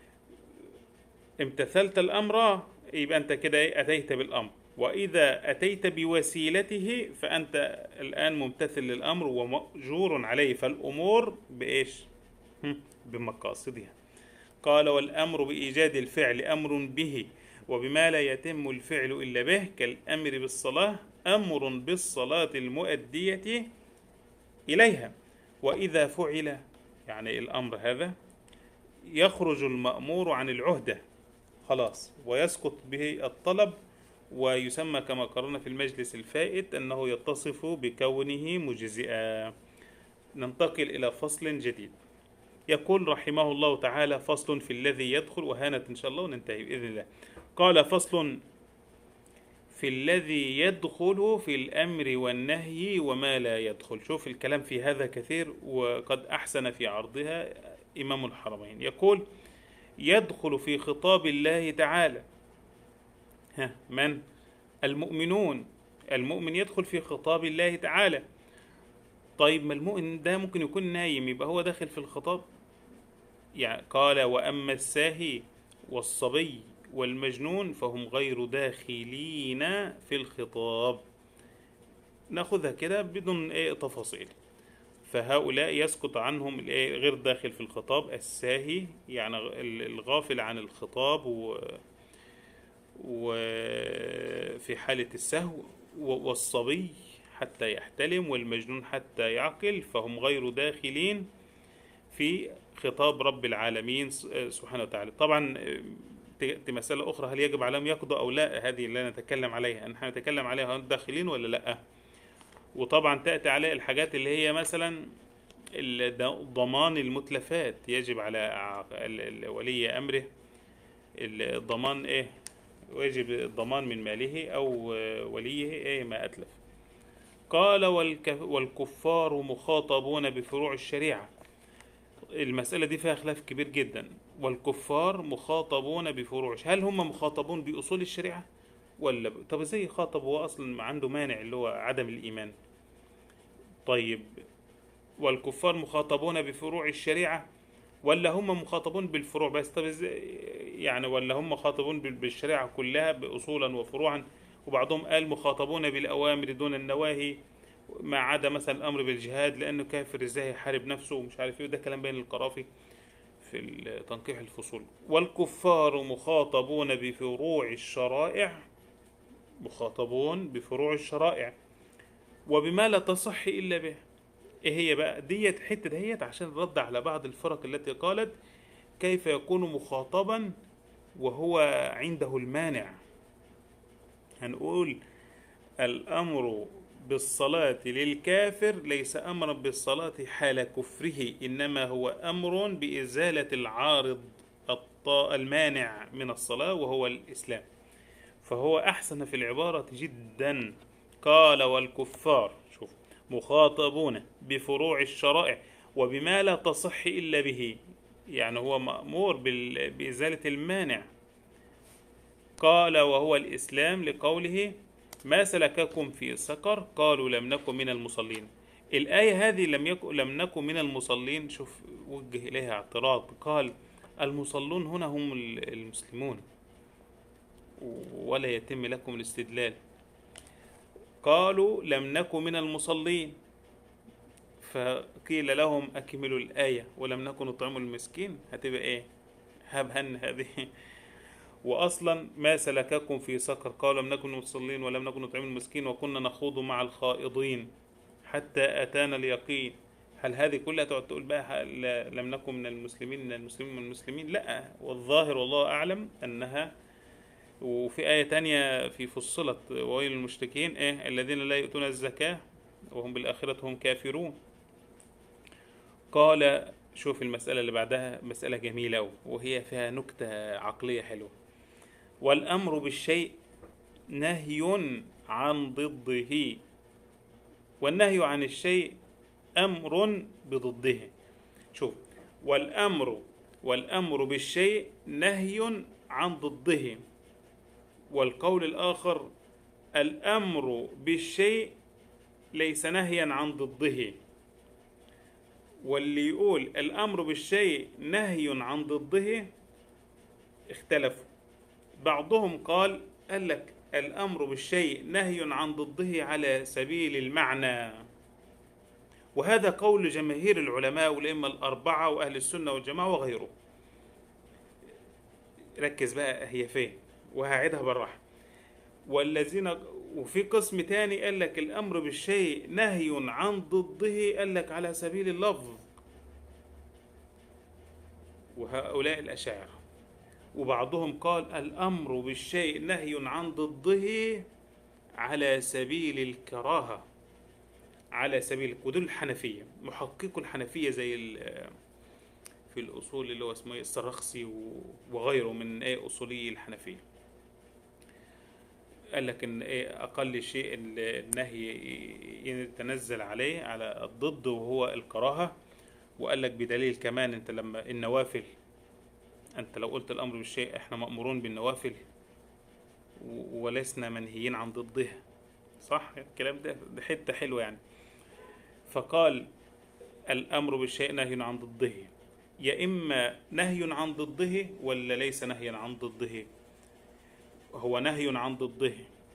امتثلت الأمر يبقى أنت كده إيه أتيت بالأمر وإذا أتيت بوسيلته فأنت الآن ممتثل للأمر ومأجور عليه فالأمور بإيش هم، بمقاصدها قال والأمر بإيجاد الفعل أمر به وبما لا يتم الفعل إلا به كالأمر بالصلاة أمر بالصلاة المؤدية إليها وإذا فعل يعني الأمر هذا يخرج المأمور عن العهدة خلاص ويسقط به الطلب ويسمى كما قررنا في المجلس الفائت أنه يتصف بكونه مجزئا ننتقل إلى فصل جديد يقول رحمه الله تعالى فصل في الذي يدخل وهانت إن شاء الله وننتهي بإذن الله قال فصل في الذي يدخل في الأمر والنهي وما لا يدخل شوف الكلام في هذا كثير وقد أحسن في عرضها إمام الحرمين يقول يدخل في خطاب الله تعالى ها من المؤمنون المؤمن يدخل في خطاب الله تعالى طيب ما المؤمن ده ممكن يكون نايم يبقى هو داخل في الخطاب يعني قال وأما الساهي والصبي والمجنون فهم غير داخلين في الخطاب ناخذها كده بدون ايه تفاصيل فهؤلاء يسقط عنهم الايه غير داخل في الخطاب الساهي يعني الغافل عن الخطاب و وفي حالة السهو والصبي حتى يحتلم والمجنون حتى يعقل فهم غير داخلين في خطاب رب العالمين سبحانه وتعالى طبعا دي مسألة أخرى هل يجب عليهم يقضوا أو لا هذه اللي نتكلم عليها نحن نتكلم عليها هل داخلين ولا لا وطبعا تأتي عليه الحاجات اللي هي مثلا ضمان المتلفات يجب على ولي أمره الضمان إيه ويجب الضمان من ماله أو وليه إيه ما أتلف قال والكفار مخاطبون بفروع الشريعة المسألة دي فيها خلاف كبير جدا والكفار مخاطبون بفروع هل هم مخاطبون بأصول الشريعة ولا ب... طب ازاي يخاطب هو أصلا عنده مانع اللي هو عدم الإيمان طيب والكفار مخاطبون بفروع الشريعة ولا هم مخاطبون بالفروع بس طب ازاي يعني ولا هم مخاطبون بال- بالشريعة كلها بأصولا وفروعا وبعضهم قال مخاطبون بالأوامر دون النواهي ما عدا مثلا الأمر بالجهاد لأنه كافر ازاي يحارب نفسه ومش عارف ايه وده كلام بين القرافي في ال- تنقيح الفصول والكفار مخاطبون بفروع الشرائع مخاطبون بفروع الشرائع وبما لا تصح إلا به ايه هي بقى ديت حته ديت عشان رد على بعض الفرق التي قالت كيف يكون مخاطبا وهو عنده المانع هنقول الامر بالصلاة للكافر ليس امرا بالصلاة حال كفره انما هو امر بازالة العارض الط- المانع من الصلاة وهو الاسلام فهو أحسن في العبارة جدا قال والكفار شوف مخاطبون بفروع الشرائع وبما لا تصح إلا به يعني هو مأمور بال- بإزالة المانع قال وهو الإسلام لقوله ما سلككم في سقر قالوا لم نكن من المصلين الآية هذه لم يكن لم نكن من المصلين شوف وجه إليها اعتراض قال المصلون هنا هم ال- المسلمون ولا يتم لكم الاستدلال قالوا لم نكن من المصلين فقيل لهم أكملوا الآية ولم نكن نطعم المسكين هتبقى إيه هبهن هذه وأصلا ما سلككم في سقر قالوا لم نكن مصلين ولم نكن نطعم المسكين وكنا نخوض مع الخائضين حتى أتانا اليقين هل هذه كلها تقعد تقول بقى هل لم نكن من المسلمين من المسلمين من المسلمين لا والظاهر والله أعلم أنها وفي آية تانية في فصلت ويل المشركين إيه الذين لا يؤتون الزكاة وهم بالآخرة هم كافرون قال شوف المسألة اللي بعدها مسألة جميلة أوي، وهي فيها نكتة عقلية حلوة والأمر بالشيء نهي عن ضده والنهي عن الشيء أمر بضده شوف والأمر والأمر بالشيء نهي عن ضده والقول الآخر الأمر بالشيء ليس نهيا عن ضده واللي يقول الأمر بالشيء نهي عن ضده اختلفوا بعضهم قال قال لك الأمر بالشيء نهي عن ضده على سبيل المعنى وهذا قول جماهير العلماء والأئمة الأربعة وأهل السنة والجماعة وغيره ركز بقى هي فين وهعيدها بالراحة والذين وفي قسم تاني قال لك الأمر بالشيء نهي عن ضده قال لك على سبيل اللفظ وهؤلاء الأشاعرة وبعضهم قال الأمر بالشيء نهي عن ضده على سبيل الكراهة على سبيل ودول الحنفية محققو الحنفية زي ال- في الأصول اللي هو اسمه إيه السرخسي و- وغيره من إيه أصولي الحنفية قال لك ان ايه اقل شيء ال- النهي يتنزل عليه على الضد وهو الكراهه وقال لك بدليل كمان انت لما النوافل انت لو قلت الامر بالشيء احنا مامورون بالنوافل و- ولسنا منهيين عن ضدها صح الكلام ده ده حته حلوه يعني فقال الامر بالشيء نهي عن ضده يا اما نهي عن ضده ولا ليس نهيا عن ضده هو نهي عن ضده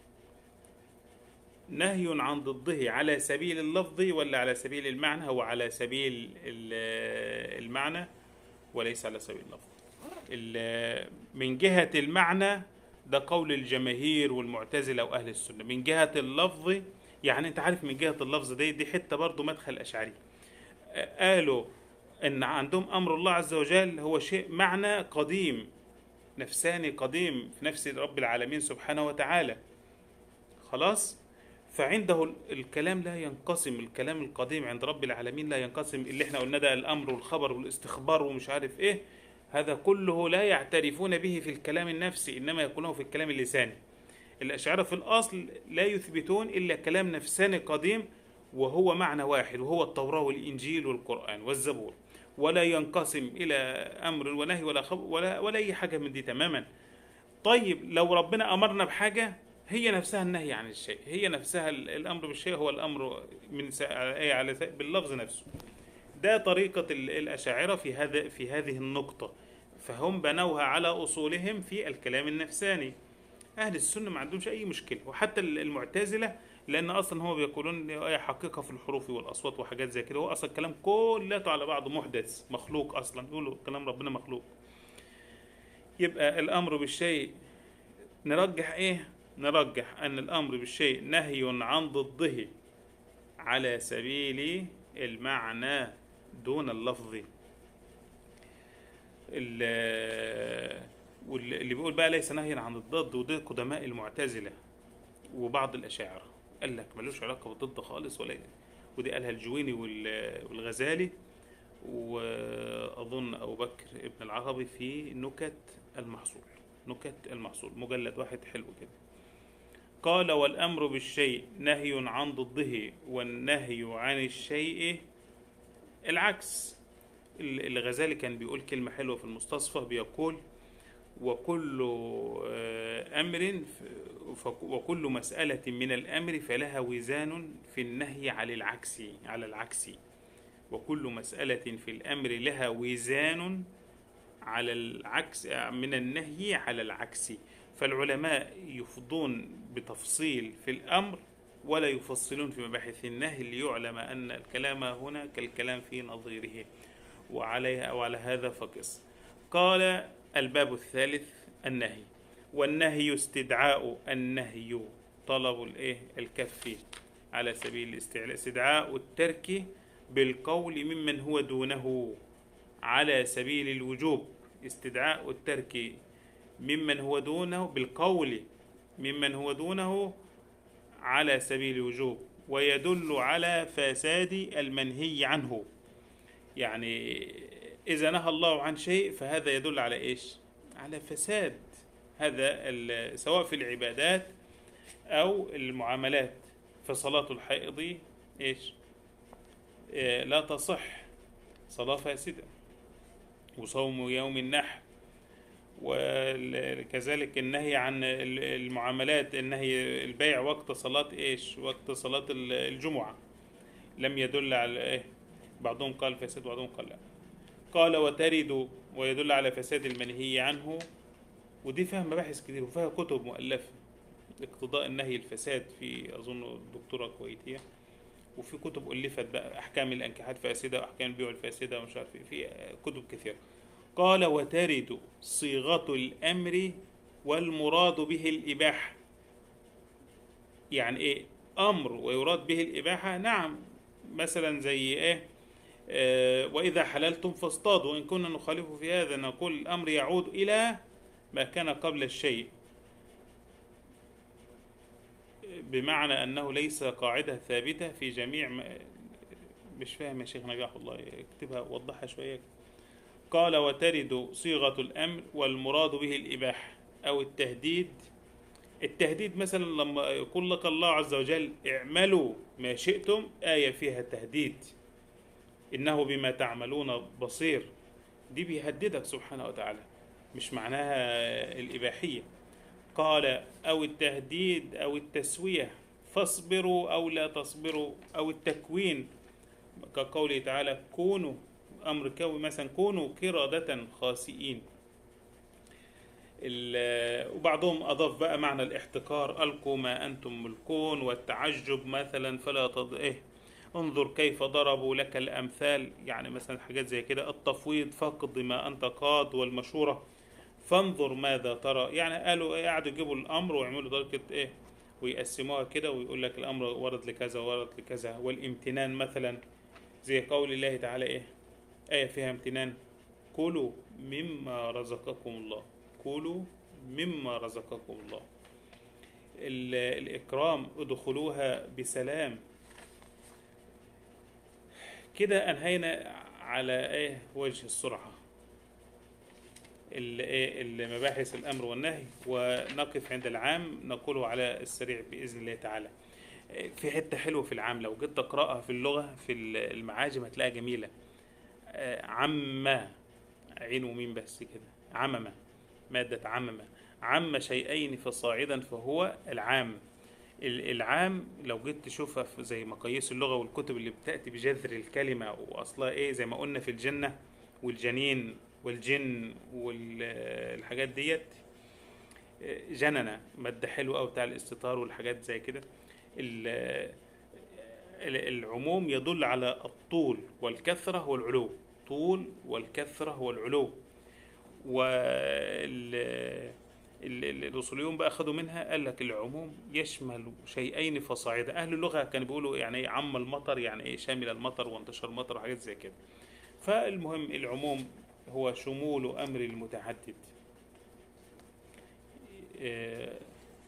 نهي عن ضده على سبيل اللفظ ولا على سبيل المعنى هو على سبيل ال- المعنى وليس على سبيل اللفظ ال- من جهة المعنى ده قول الجماهير والمعتزلة وأهل السنة من جهة اللفظ يعني أنت عارف من جهة اللفظ دي دي حتة برضو مدخل أشعري قالوا ان عندهم امر الله عز وجل هو شيء معنى قديم نفساني قديم في نفس رب العالمين سبحانه وتعالى خلاص فعنده ال- الكلام لا ينقسم الكلام القديم عند رب العالمين لا ينقسم اللي احنا قلنا ده الامر والخبر والاستخبار ومش عارف ايه هذا كله لا يعترفون به في الكلام النفسي انما يقولونه في الكلام اللساني الاشاعره في الاصل لا يثبتون الا كلام نفساني قديم وهو معنى واحد وهو التوراه والانجيل والقران والزبور ولا ينقسم الى امر ونهي ولا خبر ولا ولا اي حاجه من دي تماما طيب لو ربنا امرنا بحاجه هي نفسها النهي عن الشيء هي نفسها ال- الامر بالشيء هو الامر من س- على إيه؟ على س- باللفظ نفسه ده طريقة ال- الأشاعرة في هذا في هذه النقطة فهم بنوها على أصولهم في الكلام النفساني أهل السنة ما عندهمش أي مشكلة وحتى ال- المعتزلة لأن أصلا هم بيقولون إن هي حقيقة في الحروف والأصوات وحاجات زي كده هو أصلا الكلام كله على بعضه محدث مخلوق أصلا يقولوا كلام ربنا مخلوق يبقى الأمر بالشيء نرجح إيه؟ نرجح أن الأمر بالشيء نهي عن ضده على سبيل المعنى دون اللفظ ال- واللي بيقول بقى ليس نهيا عن الضد وده قدماء المعتزلة وبعض الأشاعرة قال لك ملوش علاقة بالضد خالص ولا ودي قالها الجويني وال- والغزالي وأظن أبو بكر ابن العربي في نكت المحصول نكت المحصول مجلد واحد حلو كده قال والأمر بالشيء نهي عن ضده والنهي عن الشيء العكس ال- الغزالي كان بيقول كلمة حلوة في المستصفى بيقول وكل آه، أمر ف- فك- وكل مسألة من الأمر فلها وزان في النهي على العكس على العكس وكل مسألة في الأمر لها وزان على العكس من النهي على العكس فالعلماء يفضون بتفصيل في الأمر ولا يفصلون في مباحث النهي ليعلم أن الكلام هنا كالكلام في نظيره وعليها وعلى هذا فقس قال الباب الثالث النهي والنهي استدعاء النهي طلب الايه الكف على سبيل الاستعلاء استدعاء الترك بالقول ممن هو دونه على سبيل الوجوب استدعاء الترك ممن هو دونه بالقول ممن هو دونه على سبيل الوجوب ويدل على فساد المنهي عنه يعني إذا نهى الله عن شيء فهذا يدل على إيش؟ على فساد هذا ال- سواء في العبادات أو المعاملات فصلاة الحائض إيش؟ إيه، لا تصح صلاة فاسدة وصوم يوم النحر وكذلك النهي عن ال- المعاملات النهي البيع وقت صلاة ايش وقت صلاة ال- الجمعة لم يدل على ايه بعضهم قال فساد وبعضهم قال لا قال وترد ويدل على فساد المنهي عنه ودي فيها مباحث كتير وفيها كتب مؤلفة اقتضاء النهي الفساد في أظن الدكتورة كويتية وفي كتب ألفت بقى أحكام الأنكحات فاسدة وأحكام البيوع الفاسدة ومش عارف إيه في كتب كثيرة قال وترد صيغة الأمر والمراد به الإباحة يعني إيه أمر ويراد به الإباحة نعم مثلا زي إيه آه وإذا حللتم فاصطادوا إن كنا نخالف في هذا نقول الأمر يعود إلى ما كان قبل الشيء بمعنى أنه ليس قاعدة ثابتة في جميع ما مش فاهم يا شيخ نجاح الله اكتبها وضحها شوية قال وترد صيغة الأمر والمراد به الإباحة أو التهديد التهديد مثلا لما يقول لك الله عز وجل اعملوا ما شئتم آية فيها تهديد إنه بما تعملون بصير دي بيهددك سبحانه وتعالى مش معناها الإباحية قال أو التهديد أو التسوية فاصبروا أو لا تصبروا أو التكوين كقوله تعالى كونوا أمر كوي مثلا كونوا قردة خاسئين ال- وبعضهم أضاف بقى معنى الاحتكار ألقوا ما أنتم ملكون والتعجب مثلا فلا تض... إيه انظر كيف ضربوا لك الأمثال يعني مثلا حاجات زي كده التفويض فقد ما أنت قاد والمشورة فانظر ماذا ترى يعني قالوا إيه قعدوا يجيبوا الأمر ويعملوا درجة إيه ويقسموها كده ويقول لك الأمر ورد لكذا ورد لكذا والامتنان مثلا زي قول الله تعالى إيه آية فيها امتنان كلوا مما رزقكم الله كلوا مما رزقكم الله ال- الإكرام ادخلوها بسلام كده أنهينا على إيه وجه السرعة ال- إيه المباحث الأمر والنهي ونقف عند العام نقوله على السريع بإذن الله تعالى في حتة حلوة في العام لو جيت تقرأها في اللغة في المعاجم هتلاقيها جميلة آه، عم عين ومين بس كده عمم مادة عمم عم شيئين فصاعدا فهو العام ال- العام لو جيت تشوفها في زي مقاييس اللغة والكتب اللي بتأتي بجذر الكلمة وأصلها إيه زي ما قلنا في الجنة والجنين والجن والحاجات ديت جننة مادة حلوة أوي بتاع الاستطار والحاجات زي كده ال- ال- العموم يدل على الطول والكثرة والعلو طول والكثرة والعلو وال ال- ال- الاصوليون بقى خدوا منها قال لك العموم يشمل شيئين فصاعدا اهل اللغه كانوا بيقولوا يعني ايه عم المطر يعني ايه شامل المطر وانتشر المطر وحاجات زي كده فالمهم العموم هو شمول امر المتعدد آه،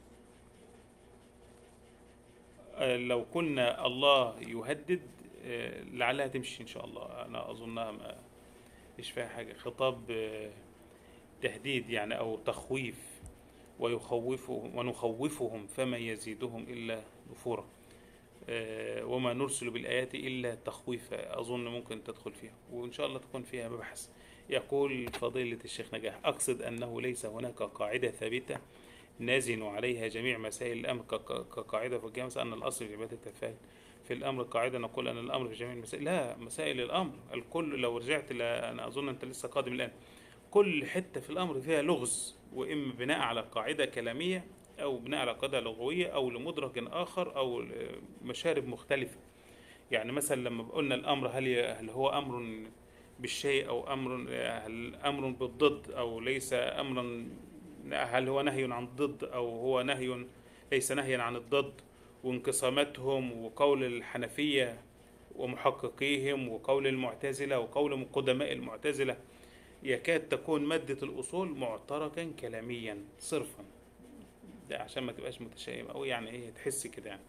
آه، لو قلنا الله يهدد آه، لعلها تمشي ان شاء الله انا اظنها ما مش فيها حاجه خطاب آه، تهديد يعني او تخويف ويخوفهم ونخوفهم فما يزيدهم الا نفورا آه، وما نرسل بالآيات إلا تخويفا أظن ممكن تدخل فيها وإن شاء الله تكون فيها مبحث يقول فضيلة الشيخ نجاح أقصد أنه ليس هناك قاعدة ثابتة نازن عليها جميع مسائل الأمر ك- ك- كقاعدة في الجامعة أن الأصل في عبادة التفاعل في الأمر قاعدة نقول أن الأمر في جميع المسائل لا مسائل الأمر الكل لو رجعت ل... أنا أظن أنت لسه قادم الآن كل حتة في الأمر فيها لغز وإما بناء على قاعدة كلامية أو بناء على قاعدة لغوية أو لمدرك آخر أو مشارب مختلفة يعني مثلا لما قلنا الأمر هل ي- هل هو أمر بالشيء أو أمر هل أمر بالضد أو ليس أمرا هل هو نهي عن الضد أو هو نهي ليس نهيا عن الضد وانقساماتهم وقول الحنفية ومحققيهم وقول المعتزلة وقول قدماء المعتزلة يكاد تكون مادة الأصول معتركا كلاميا صرفا ده عشان ما تبقاش متشائم أو يعني إيه تحس كده يعني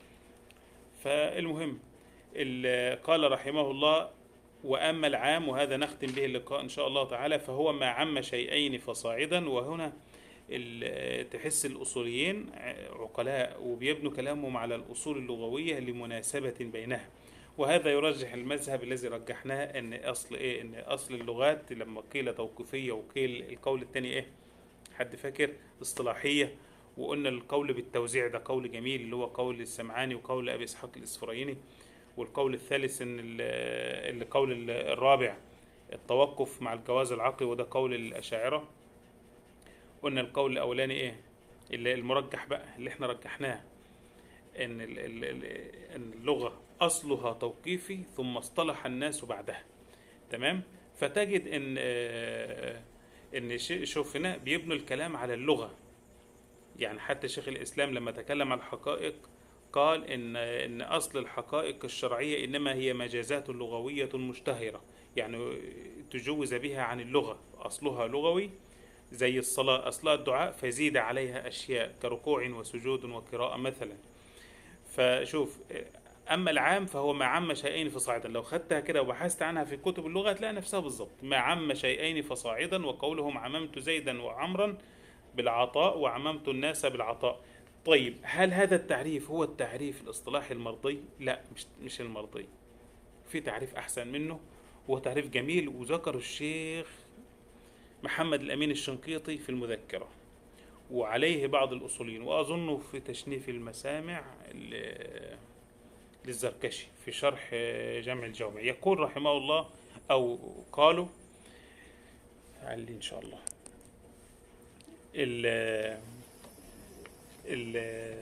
فالمهم ال- قال رحمه الله وأما العام وهذا نختم به اللقاء إن شاء الله تعالى فهو ما عم شيئين فصاعدا وهنا ال- تحس الأصوليين عقلاء وبيبنوا كلامهم على الأصول اللغوية لمناسبة بينها وهذا يرجح المذهب الذي رجحناه ان اصل ايه ان اصل اللغات لما قيل توقيفيه وقيل القول الثاني ايه حد فاكر اصطلاحيه وقلنا القول بالتوزيع ده قول جميل اللي هو قول السمعاني وقول ابي اسحاق الاسفرايني والقول الثالث ان ال- اللي قول ال- الرابع التوقف مع الجواز العقلي وده قول الاشاعره قلنا القول الاولاني ايه اللي المرجح بقى اللي احنا رجحناه ان ال- ال- ال- ان اللغه اصلها توقيفي ثم اصطلح الناس بعدها تمام فتجد ان آه، ان ش- شوف هنا بيبنوا الكلام على اللغه يعني حتى شيخ الاسلام لما تكلم عن الحقائق قال ان ان اصل الحقائق الشرعيه انما هي مجازات لغويه مشتهره يعني تجوز بها عن اللغه اصلها لغوي زي الصلاه اصلها الدعاء فزيد عليها اشياء كركوع وسجود وقراءه مثلا فشوف اما العام فهو ما عم شيئين فصاعدا لو خدتها كده وبحثت عنها في كتب اللغه هتلاقي نفسها بالظبط ما عم شيئين فصاعدا وقولهم عممت زيدا وعمرا بالعطاء وعممت الناس بالعطاء طيب هل هذا التعريف هو التعريف الاصطلاحي المرضي لا مش مش المرضي في تعريف احسن منه وهو تعريف جميل وذكر الشيخ محمد الامين الشنقيطي في المذكره وعليه بعض الأصوليين وأظنه في تشنيف المسامع ل- للزركشي في شرح جمع الجوامع يقول رحمه الله أو قالوا علي إن شاء الله ال ال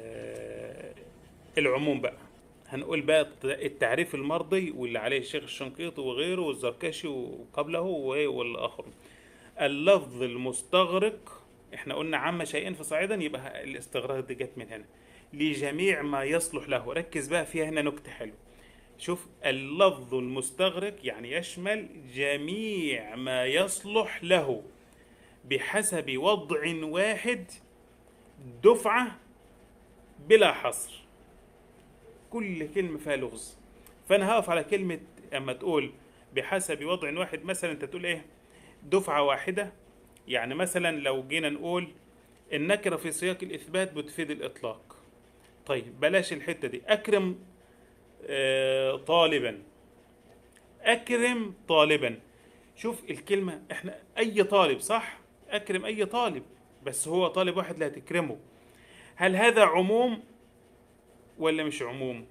العموم بقى هنقول بقى التعريف المرضي واللي عليه الشيخ الشنقيطي وغيره والزركشي وقبله والآخر اللفظ المستغرق احنا قلنا عم شيئين فصاعدا يبقى الاستغراق دي جت من هنا لجميع ما يصلح له ركز بقى فيها هنا نكتة حلوة شوف اللفظ المستغرق يعني يشمل جميع ما يصلح له بحسب وضع واحد دفعة بلا حصر كل كلمة فيها لغز فأنا هقف على كلمة أما تقول بحسب وضع واحد مثلا أنت تقول إيه دفعة واحدة يعني مثلا لو جينا نقول النكرة في سياق الإثبات بتفيد الإطلاق طيب بلاش الحتة دي أكرم آه طالبا أكرم طالبا شوف الكلمة احنا أي طالب صح أكرم أي طالب بس هو طالب واحد لا تكرمه هل هذا عموم ولا مش عموم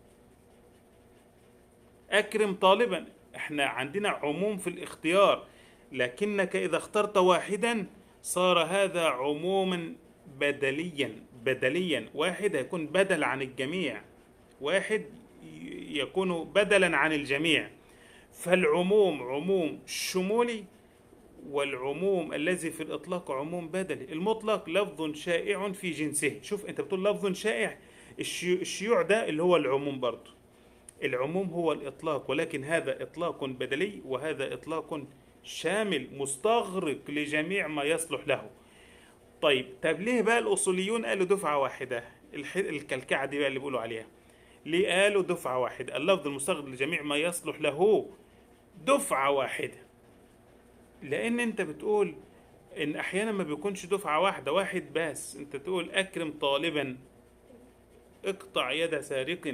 أكرم طالبا احنا عندنا عموم في الاختيار لكنك إذا اخترت واحدا صار هذا عموما بدليا بدليا واحد هيكون بدل عن الجميع واحد ي- يكون بدلا عن الجميع فالعموم عموم شمولي والعموم الذي في الإطلاق عموم بدلي المطلق لفظ شائع في جنسه شوف أنت بتقول لفظ شائع الشيو- الشيوع ده اللي هو العموم برضه العموم هو الإطلاق ولكن هذا إطلاق بدلي وهذا إطلاق شامل مستغرق لجميع ما يصلح له طيب طب ليه بقى الأصوليون قالوا دفعة واحدة الح- الكلكعة دي بقى اللي بيقولوا عليها ليه قالوا دفعة واحدة اللفظ المستغرق لجميع ما يصلح له دفعة واحدة لأن أنت بتقول إن أحيانا ما بيكونش دفعة واحدة واحد بس أنت تقول أكرم طالبا اقطع يد سارق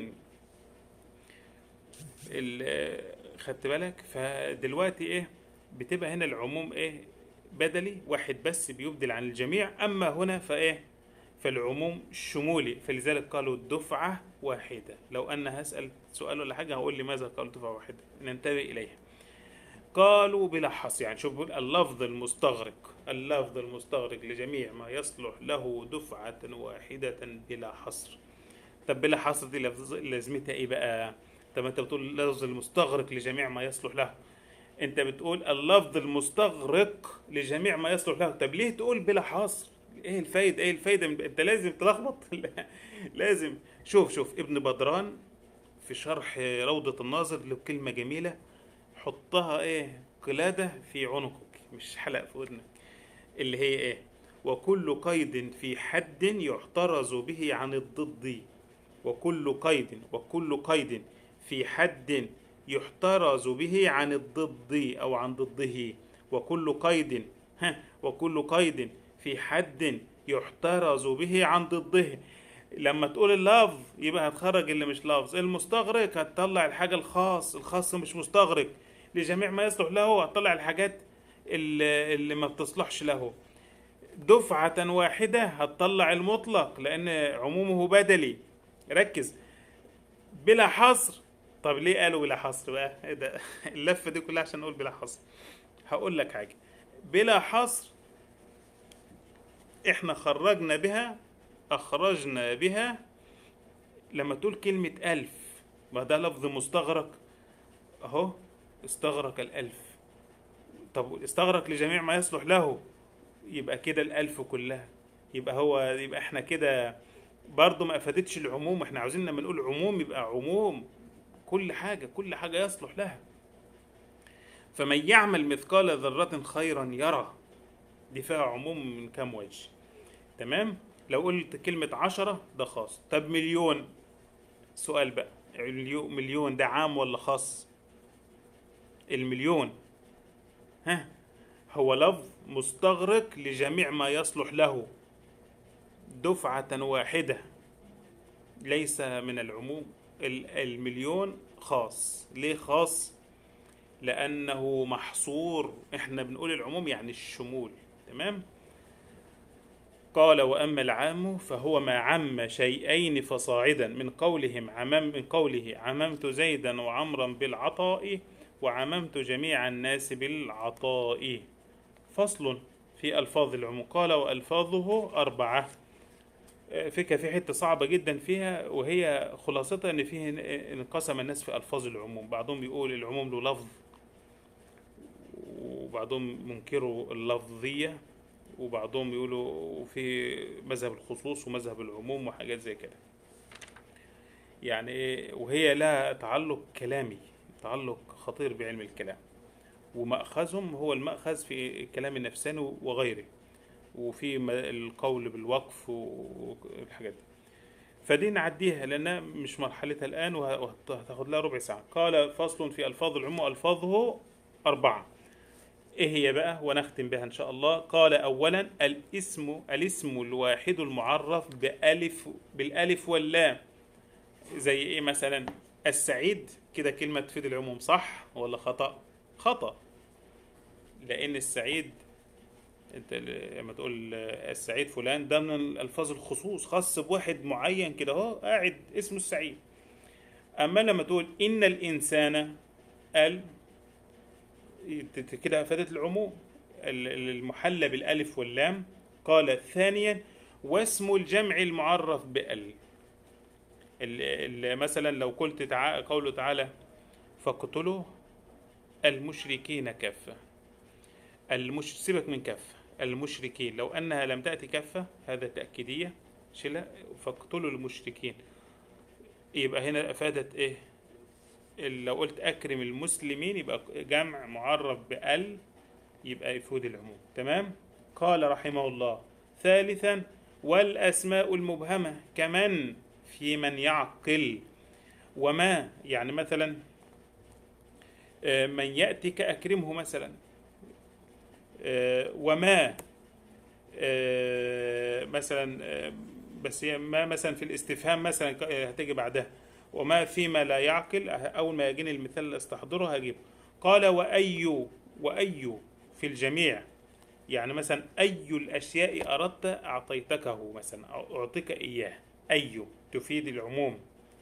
ال- خدت بالك فدلوقتي ايه بتبقى هنا العموم ايه بدلي واحد بس بيبدل عن الجميع اما هنا فايه فالعموم شمولي فلذلك قالوا دفعة واحدة لو انا هسأل سؤال ولا حاجة هقول لماذا قالوا دفعة واحدة ننتبه اليها قالوا بلا حصر يعني شوف بيقول اللفظ المستغرق اللفظ المستغرق لجميع ما يصلح له دفعة واحدة بلا حصر طب بلا حصر دي لفظ- لازمتها ايه بقى طب انت بتقول اللفظ المستغرق لجميع ما يصلح له انت بتقول اللفظ المستغرق لجميع ما يصلح له طب ليه تقول بلا حصر ايه الفايدة ايه الفايدة من- انت لازم تلخبط لا، لازم شوف شوف ابن بدران في شرح روضة الناظر له كلمة جميلة حطها ايه قلادة في عنقك مش حلق في ودنك اللي هي ايه وكل قيد في حد يحترز به عن الضد وكل قيد وكل قيد في حد يحترز به عن الضد او عن ضده وكل قيد ها وكل قيد في حد يحترز به عن ضده لما تقول اللفظ يبقى هتخرج اللي مش لفظ المستغرق هتطلع الحاجة الخاص الخاص مش مستغرق لجميع ما يصلح له هتطلع الحاجات اللي, اللي ما بتصلحش له دفعة واحدة هتطلع المطلق لأن عمومه بدلي ركز بلا حصر طب ليه قالوا بلا حصر بقى ايه ده اللفة دي كلها عشان نقول بلا حصر هقول لك حاجة بلا حصر احنا خرجنا بها اخرجنا بها لما تقول كلمة ألف ما ده لفظ مستغرق اهو استغرق الألف طب استغرق لجميع ما يصلح له يبقى كده الألف كلها يبقى هو يبقى احنا كده برضه ما افادتش العموم احنا عاوزين لما نقول عموم يبقى عموم كل حاجة كل حاجة يصلح لها فمن يعمل مثقال ذرة خيرا يرى دي فيها عموم من كام وجه تمام لو قلت كلمة عشرة ده خاص طب مليون سؤال بقى مليون مليون ده عام ولا خاص المليون ها هو لفظ مستغرق لجميع ما يصلح له دفعة واحدة ليس من العموم ال- المليون خاص ليه خاص لأنه محصور احنا بنقول العموم يعني الشمول تمام قال وأما العام فهو ما عم شيئين فصاعدا من قولهم عمم من قوله عممت زيدا وعمرا بالعطاء وعممت جميع الناس بالعطاء فصل في ألفاظ العموم قال وألفاظه أربعة آه، فكرة في حتة صعبة جدا فيها وهي خلاصتها إن فيه انقسم الناس في ألفاظ العموم بعضهم بيقول العموم له لفظ وبعضهم منكروا اللفظية وبعضهم بيقولوا في مذهب الخصوص ومذهب العموم وحاجات زي كده يعني إيه وهي لها تعلق كلامي تعلق خطير بعلم الكلام ومأخذهم هو المأخذ في الكلام النفساني وغيره وفي م- القول بالوقف والحاجات دي فدي نعديها لأنها مش مرحلتها الآن وه- وهتاخد لها ربع ساعة قال فصل في ألفاظ العموم ألفاظه أربعة إيه هي بقى ونختم بها إن شاء الله قال أولا الاسم الاسم الواحد المعرف بألف بالألف واللام زي إيه مثلا السعيد كده كلمة تفيد العموم صح ولا خطأ خطأ لأن السعيد انت ال- لما تقول آه، السعيد فلان ده من الفاظ الخصوص خاص بواحد معين كده اهو قاعد اسمه السعيد اما لما تقول ان الانسان قال ت- ت- كده افادت العموم ال- ال- المحلى بالالف واللام قال ثانيا واسم الجمع المعرف بال ال- ال- مثلا لو قلت تعا قوله تعالى فاقتلوا المشركين كافة المش سيبك من كافة المشركين لو أنها لم تأتي كافة هذا تأكيدية شيلها فاقتلوا المشركين يبقى هنا أفادت إيه ال- لو قلت أكرم المسلمين يبقى جمع معرف بال يبقى يفيد العموم تمام قال رحمه الله ثالثا والأسماء المبهمة كمن في من يعقل وما يعني مثلا آه، من يأتك أكرمه مثلا آه، وما آه، مثلا آه، بس هي ما مثلا في الاستفهام مثلا ك- آه، هتيجي بعدها وما فيما لا يعقل أه- أول ما يجيني المثال اللي استحضره هجيبه قال وأي وأي في الجميع يعني مثلا أي الأشياء أردت أعطيتكه مثلا أو أعطيك إياه أي تفيد العموم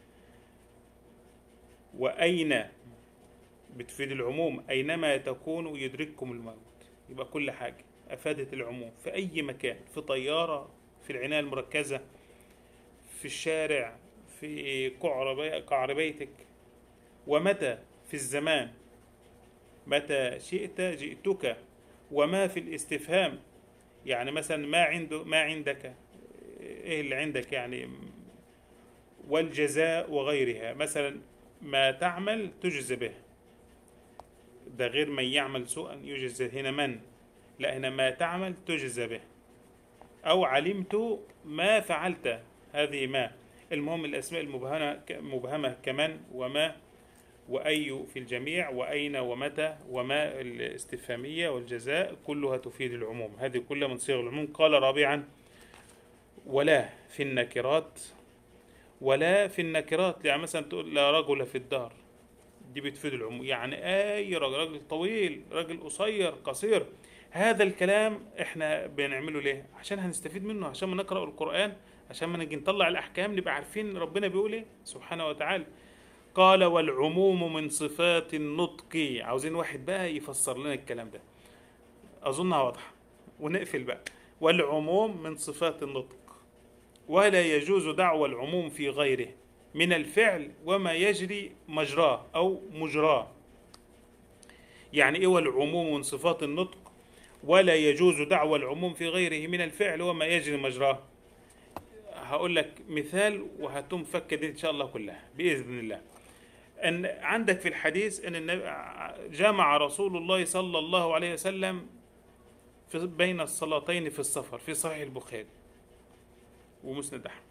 وأين بتفيد العموم أينما تكونوا يدرككم الموت يبقى كل حاجة أفادت العموم في أي مكان في طيارة في العناية المركزة في الشارع في قعر بي- قعر بيتك ومتى في الزمان متى شئت جئتك وما في الاستفهام يعني مثلا ما عنده ما عندك ايه اللي عندك يعني والجزاء وغيرها مثلا ما تعمل تجزى به ده غير من يعمل سوءا يجزى هنا من لا هنا ما تعمل تجزى به أو علمت ما فعلت هذه ما المهم الأسماء المبهمة مبهمة كمن وما وأي في الجميع وأين ومتى وما الاستفهامية والجزاء كلها تفيد العموم هذه كلها من صيغ العموم قال رابعا ولا في النكرات ولا في النكرات يعني مثلا تقول لا رجل في الدار دي بتفيد العموم يعني اي راجل راجل طويل راجل قصير قصير هذا الكلام احنا بنعمله ليه عشان هنستفيد منه عشان ما نقرأ القرآن عشان ما نجي نطلع الأحكام نبقى عارفين ربنا بيقول ايه سبحانه وتعالى قال والعموم من صفات النطق عاوزين واحد بقى يفسر لنا الكلام ده أظنها واضحة ونقفل بقى والعموم من صفات النطق ولا يجوز دعوى العموم في غيره من الفعل وما يجري مجراه أو مجراه يعني إيه والعموم من صفات النطق ولا يجوز دعوى العموم في غيره من الفعل وما يجري مجراه هقول لك مثال وهتم فك دي إن شاء الله كلها بإذن الله أن عندك في الحديث أن النبي جمع رسول الله صلى الله عليه وسلم في بين الصلاتين في السفر في صحيح البخاري ومسند أحمد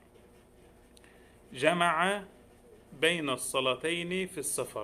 جمع بين الصلاتين في السفر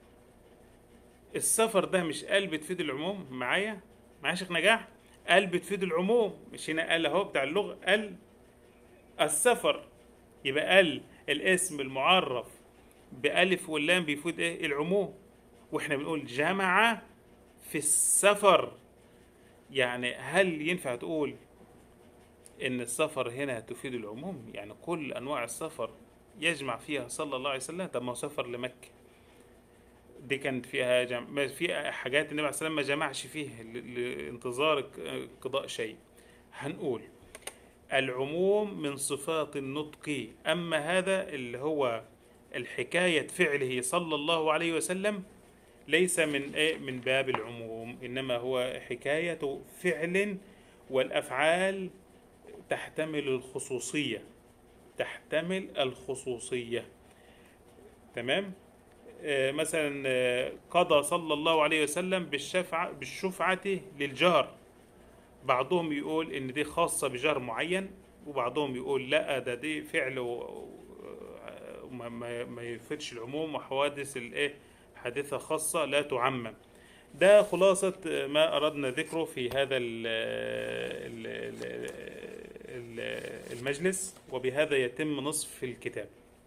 السفر ده مش قال بتفيد العموم معايا معايا شيخ نجاح قال بتفيد العموم مش هنا قال اهو بتاع اللغة قال السفر يبقى قال الاسم المعرف بألف واللام بيفيد ايه العموم واحنا بنقول جمع في السفر يعني هل ينفع تقول ان السفر هنا تفيد العموم يعني كل انواع السفر يجمع فيها صلى الله عليه وسلم طب ما هو سفر لمكة دي كانت فيها جم... ما في حاجات النبي عليه السلام ما جمعش فيه ل... لانتظار ق- قضاء شيء هنقول العموم من صفات النطق أما هذا اللي هو الحكاية فعله صلى الله عليه وسلم ليس من إيه من باب العموم إنما هو حكاية فعل والأفعال تحتمل الخصوصية تحتمل الخصوصية تمام آه، مثلا آه، قضى صلى الله عليه وسلم بالشفعة بالشفعة للجار بعضهم يقول ان دي خاصة بجار معين وبعضهم يقول لا ده دي فعل و- و- ما, ما, ما يفيدش العموم وحوادث الايه حادثة خاصة لا تعمم ده خلاصة ما أردنا ذكره في هذا ال ال ال المجلس وبهذا يتم نصف الكتاب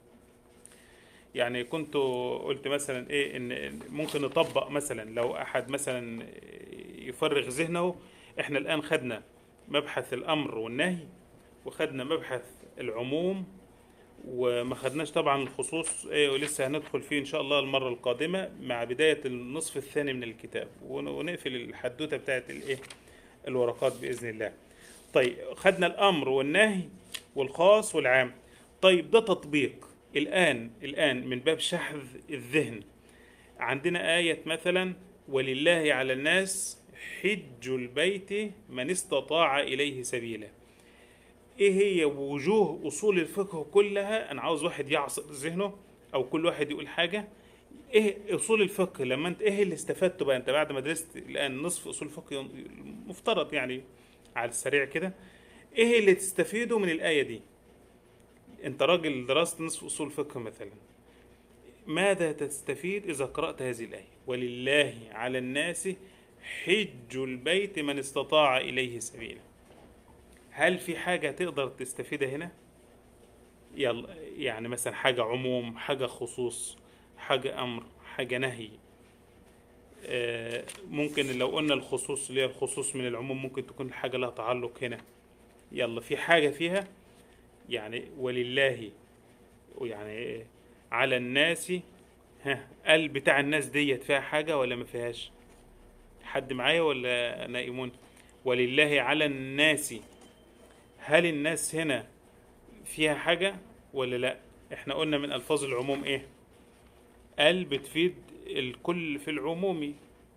يعني كنت قلت مثلا ايه ان ممكن نطبق مثلا لو احد مثلا يفرغ ذهنه احنا الآن خدنا مبحث الأمر والنهي وخدنا مبحث العموم وما خدناش طبعا الخصوص ايه ولسه هندخل فيه ان شاء الله المره القادمه مع بدايه النصف الثاني من الكتاب ون- ونقفل الحدوته بتاعت الايه الورقات باذن الله طيب خدنا الامر والنهي والخاص والعام طيب ده تطبيق الان الان من باب شحذ الذهن عندنا آية مثلا ولله على الناس حج البيت من استطاع إليه سبيلا ايه هي وجوه اصول الفقه كلها انا عاوز واحد يعصر ذهنه او كل واحد يقول حاجه ايه اصول الفقه لما انت ايه اللي استفدته بقى انت بعد ما درست الان نصف اصول الفقه مفترض يعني على السريع كده ايه اللي تستفيده من الايه دي انت راجل درست نصف اصول الفقه مثلا ماذا تستفيد اذا قرات هذه الايه ولله على الناس حج البيت من استطاع اليه سبيلا هل في حاجة تقدر تستفيدها هنا؟ يلا يعني مثلا حاجة عموم حاجة خصوص حاجة أمر حاجة نهي آه، ممكن لو قلنا الخصوص اللي هي الخصوص من العموم ممكن تكون حاجة لها تعلق هنا يلا في حاجة فيها يعني ولله يعني على الناس ها قال بتاع الناس ديت فيها حاجة ولا ما فيهاش حد معايا ولا نائمون ولله على الناس هل الناس هنا فيها حاجة ولا لا احنا قلنا من الفاظ العموم ايه ال بتفيد الكل في العموم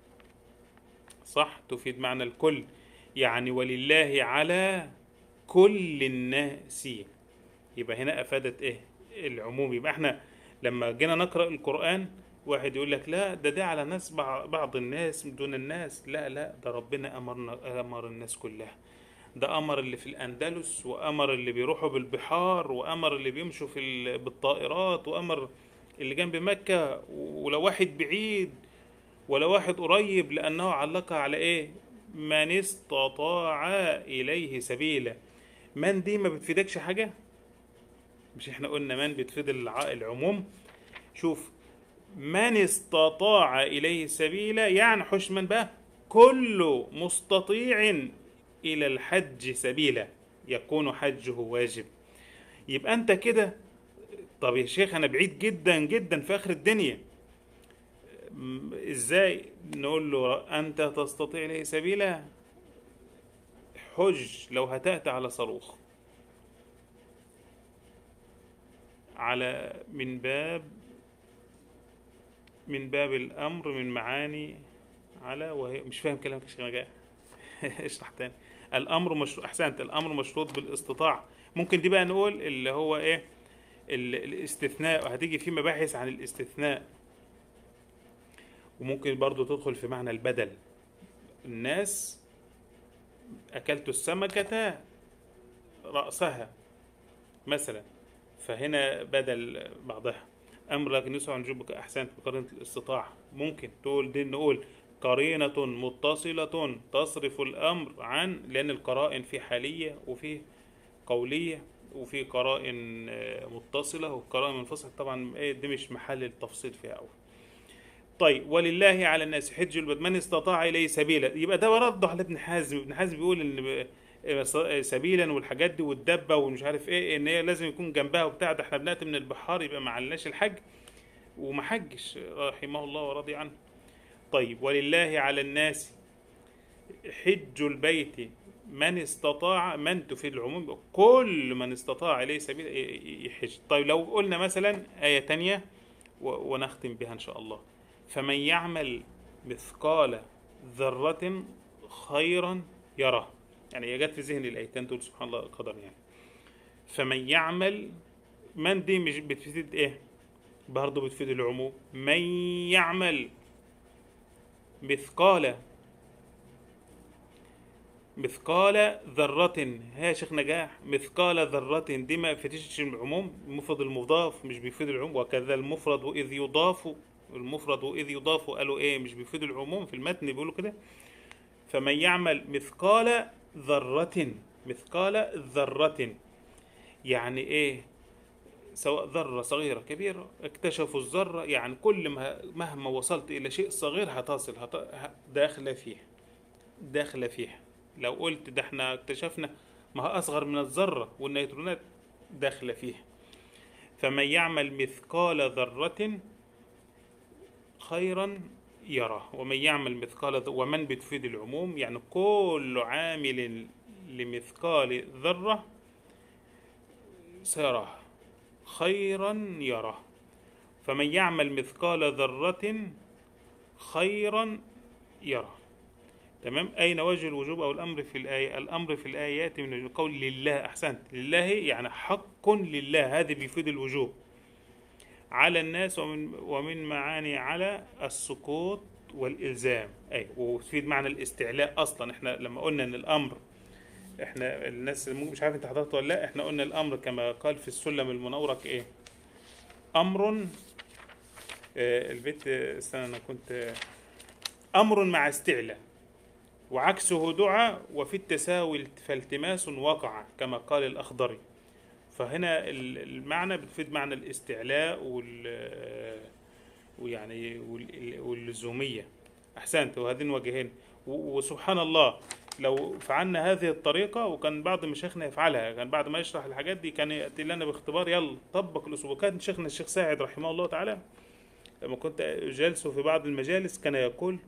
صح تفيد معنى الكل يعني ولله على كل الناس يبقى هنا افادت ايه العموم يبقى احنا لما جينا نقرأ القرآن واحد يقول لك لا ده ده على ناس بع- بعض الناس دون الناس لا لا ده ربنا امرنا امر الناس كلها ده امر اللي في الاندلس وامر اللي بيروحوا بالبحار وامر اللي بيمشوا في ال- بالطائرات وامر اللي جنب مكة ولو واحد بعيد ولا واحد قريب لانه علقها على ايه من استطاع اليه سبيلا من دي ما بتفيدكش حاجة مش احنا قلنا من بتفيد الع- العموم شوف من استطاع إليه سبيلا يعني حش من بقى كل مستطيع إلى الحج سبيلا يكون حجه واجب يبقى أنت كده طب يا شيخ أنا بعيد جدا جدا في آخر الدنيا م- إزاي نقول له أنت تستطيع إليه سبيلا حج لو هتأتي على صاروخ على من باب من باب الأمر من معاني على وهي مش فاهم كلامك يا شيخ نجاح اشرح تاني الأمر مشروط أحسنت الأمر مشروط بالاستطاعة ممكن دي بقى نقول اللي هو إيه ال- الاستثناء وهتيجي في مباحث عن الاستثناء وممكن برضو تدخل في معنى البدل الناس أكلت السمكة رأسها مثلا فهنا بدل بعضها امر لكن يسعى عن جبك احسنت بقرينه الاستطاعه ممكن تقول دي نقول قرينة متصلة تصرف الأمر عن لأن القرائن في حالية وفي قولية وفي قرائن آه، متصلة وقرائن منفصلة طبعا إيه دي مش محل التفصيل فيها أوي طيب ولله على الناس حج البيت من استطاع إليه سبيلا يبقى ده رده على ابن حزم ابن حزم بيقول إن ب- آه، سبيلا والحاجات دي والدبة ومش عارف إيه إن هي لازم يكون جنبها وبتاع ده إحنا بنأتي من البحار يبقى ما علناش الحج وما حجش رحمه الله ورضي عنه طيب ولله على الناس حج البيت من استطاع من تفيد العموم كل من استطاع إليه سبيل يحج طيب لو قلنا مثلا آية تانية و- ونختم بها إن شاء الله فمن يعمل مثقال ذرة خيرا يره يعني هي جت في ذهني الآيتين دول سبحان الله قدر يعني فمن يعمل من دي مش بتفيد ايه برضه بتفيد العموم من يعمل مثقال مثقال ذرة ها يا شيخ نجاح مثقال ذرة دي ما بتفيدش العموم المفرد المضاف مش بيفيد العموم وكذا المفرد وإذ يضاف المفرد وإذ يضاف قالوا إيه مش بيفيد العموم في المتن بيقولوا كده فمن يعمل مثقال ذرة مثقال ذرة يعني إيه سواء ذرة صغيرة كبيرة اكتشفوا الذرة يعني كل ما مهما وصلت إلى شيء صغير هتصل هت... ه- داخلة فيه داخلة فيه لو قلت ده احنا اكتشفنا ما هو أصغر من الذرة والنيوترونات داخلة فيها فمن يعمل مثقال ذرة خيرا يرى ومن يعمل مثقال ذ... ومن بتفيد العموم يعني كل عامل لمثقال ذرة سيراه خيرا يرى فمن يعمل مثقال ذرة خيرا يرى تمام أين وجه الوجوب أو الأمر في الآية الأمر في الآية يأتي من القول لله أحسنت لله يعني حق لله هذا بيفيد الوجوب على الناس ومن ومن معاني على السقوط والإلزام أي وتفيد معنى الاستعلاء أصلا احنا لما قلنا إن الأمر احنا الناس اللي مش عارف انت حضرت ولا لا احنا قلنا الأمر كما قال في السلم المنورة ايه أمر آه، البيت آه، استنى أنا كنت آه، أمر مع استعلاء وعكسه دعاء وفي التساوي فالتماس وقع كما قال الأخضري فهنا ال- المعنى بتفيد معنى الاستعلاء وال ويعني وال- واللزومية أحسنت وهذين وجهين و- وسبحان الله لو فعلنا هذه الطريقة وكان بعض مشايخنا يفعلها كان بعد ما يشرح الحاجات دي كان يأتي لنا باختبار يلا طبق الأسلوب كان شيخنا الشيخ ساعد رحمه الله تعالى لما كنت جالسه في بعض المجالس كان يقول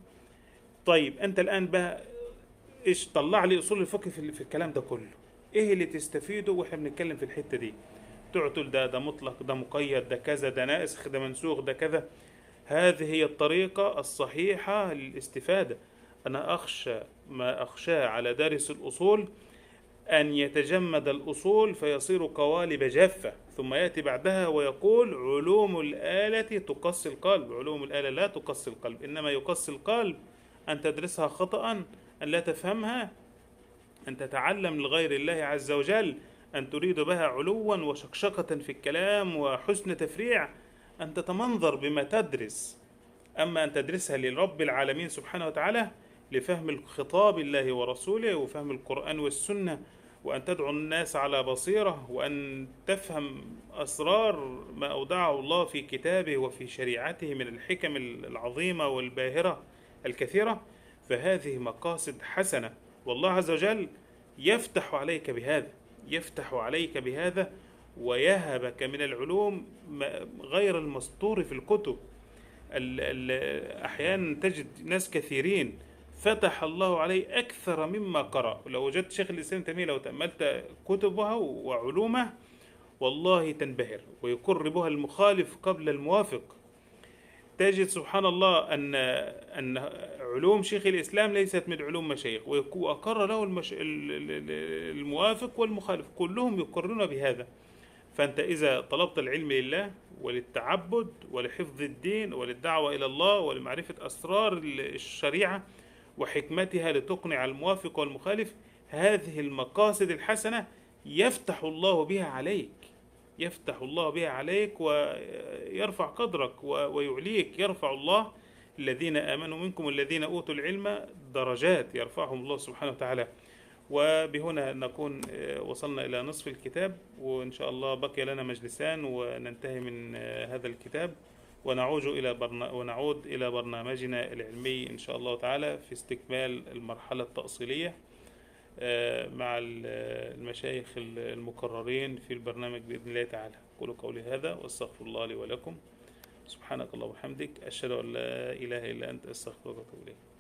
طيب أنت الآن بقى إيش طلع لي أصول الفقه في, في الكلام ده كله إيه اللي تستفيده وإحنا بنتكلم في الحتة دي تقعد تقول ده ده مطلق ده مقيد ده كذا ده ناسخ ده منسوخ ده كذا هذه هي الطريقة الصحيحة للاستفادة أنا أخشى ما أخشاه على دارس الأصول أن يتجمد الأصول فيصير قوالب جافة ثم يأتي بعدها ويقول علوم الآلة تقصي القلب علوم الآلة لا تقصي القلب إنما يقصي القلب أن تدرسها خطأ أن لا تفهمها أن تتعلم لغير الله عز وجل أن تريد بها علوا وشقشقة في الكلام وحسن تفريع أن تتمنظر بما تدرس أما أن تدرسها لرب العالمين سبحانه وتعالى لفهم الخطاب الله ورسوله وفهم القرآن والسنة وأن تدعو الناس على بصيرة وأن تفهم أسرار ما أودعه الله في كتابه وفي شريعته من الحكم العظيمة والباهرة الكثيرة فهذه مقاصد حسنة والله عز وجل يفتح عليك بهذا يفتح عليك بهذا ويهبك من العلوم ما- غير المسطور في الكتب ال- ال- أحيانا تجد ناس كثيرين فتح الله عليه أكثر مما قرأ لو وجدت شيخ الإسلام تيمية لو تأملت كتبه وعلومه والله تنبهر ويقر بها المخالف قبل الموافق تجد سبحان الله أن أن علوم شيخ الإسلام ليست من علوم مشايخ ويك- وأقر له المش... ال- ال- ال- الموافق والمخالف كلهم يقرون بهذا فأنت إذا طلبت العلم لله وللتعبد ولحفظ الدين وللدعوة إلى الله ولمعرفة أسرار ال- الشريعة وحكمتها لتقنع الموافق والمخالف هذه المقاصد الحسنة يفتح الله بها عليك يفتح الله بها عليك ويرفع قدرك و- ويعليك يرفع الله الذين آمنوا منكم والذين أوتوا العلم درجات يرفعهم الله سبحانه وتعالى وبهنا نكون آه، وصلنا إلى نصف الكتاب وإن شاء الله بقي لنا مجلسان وننتهي من آه، هذا الكتاب ونعود إلى برنا ونعود إلى برنامجنا العلمي إن شاء الله تعالى في استكمال المرحلة التأصيلية آه، مع ال- المشايخ المقررين في البرنامج بإذن الله تعالى قولوا قولي هذا واستغفر الله لي ولكم سبحانك اللهم وبحمدك أشهد أن لا إله إلا أنت أستغفرك وأتوب إليك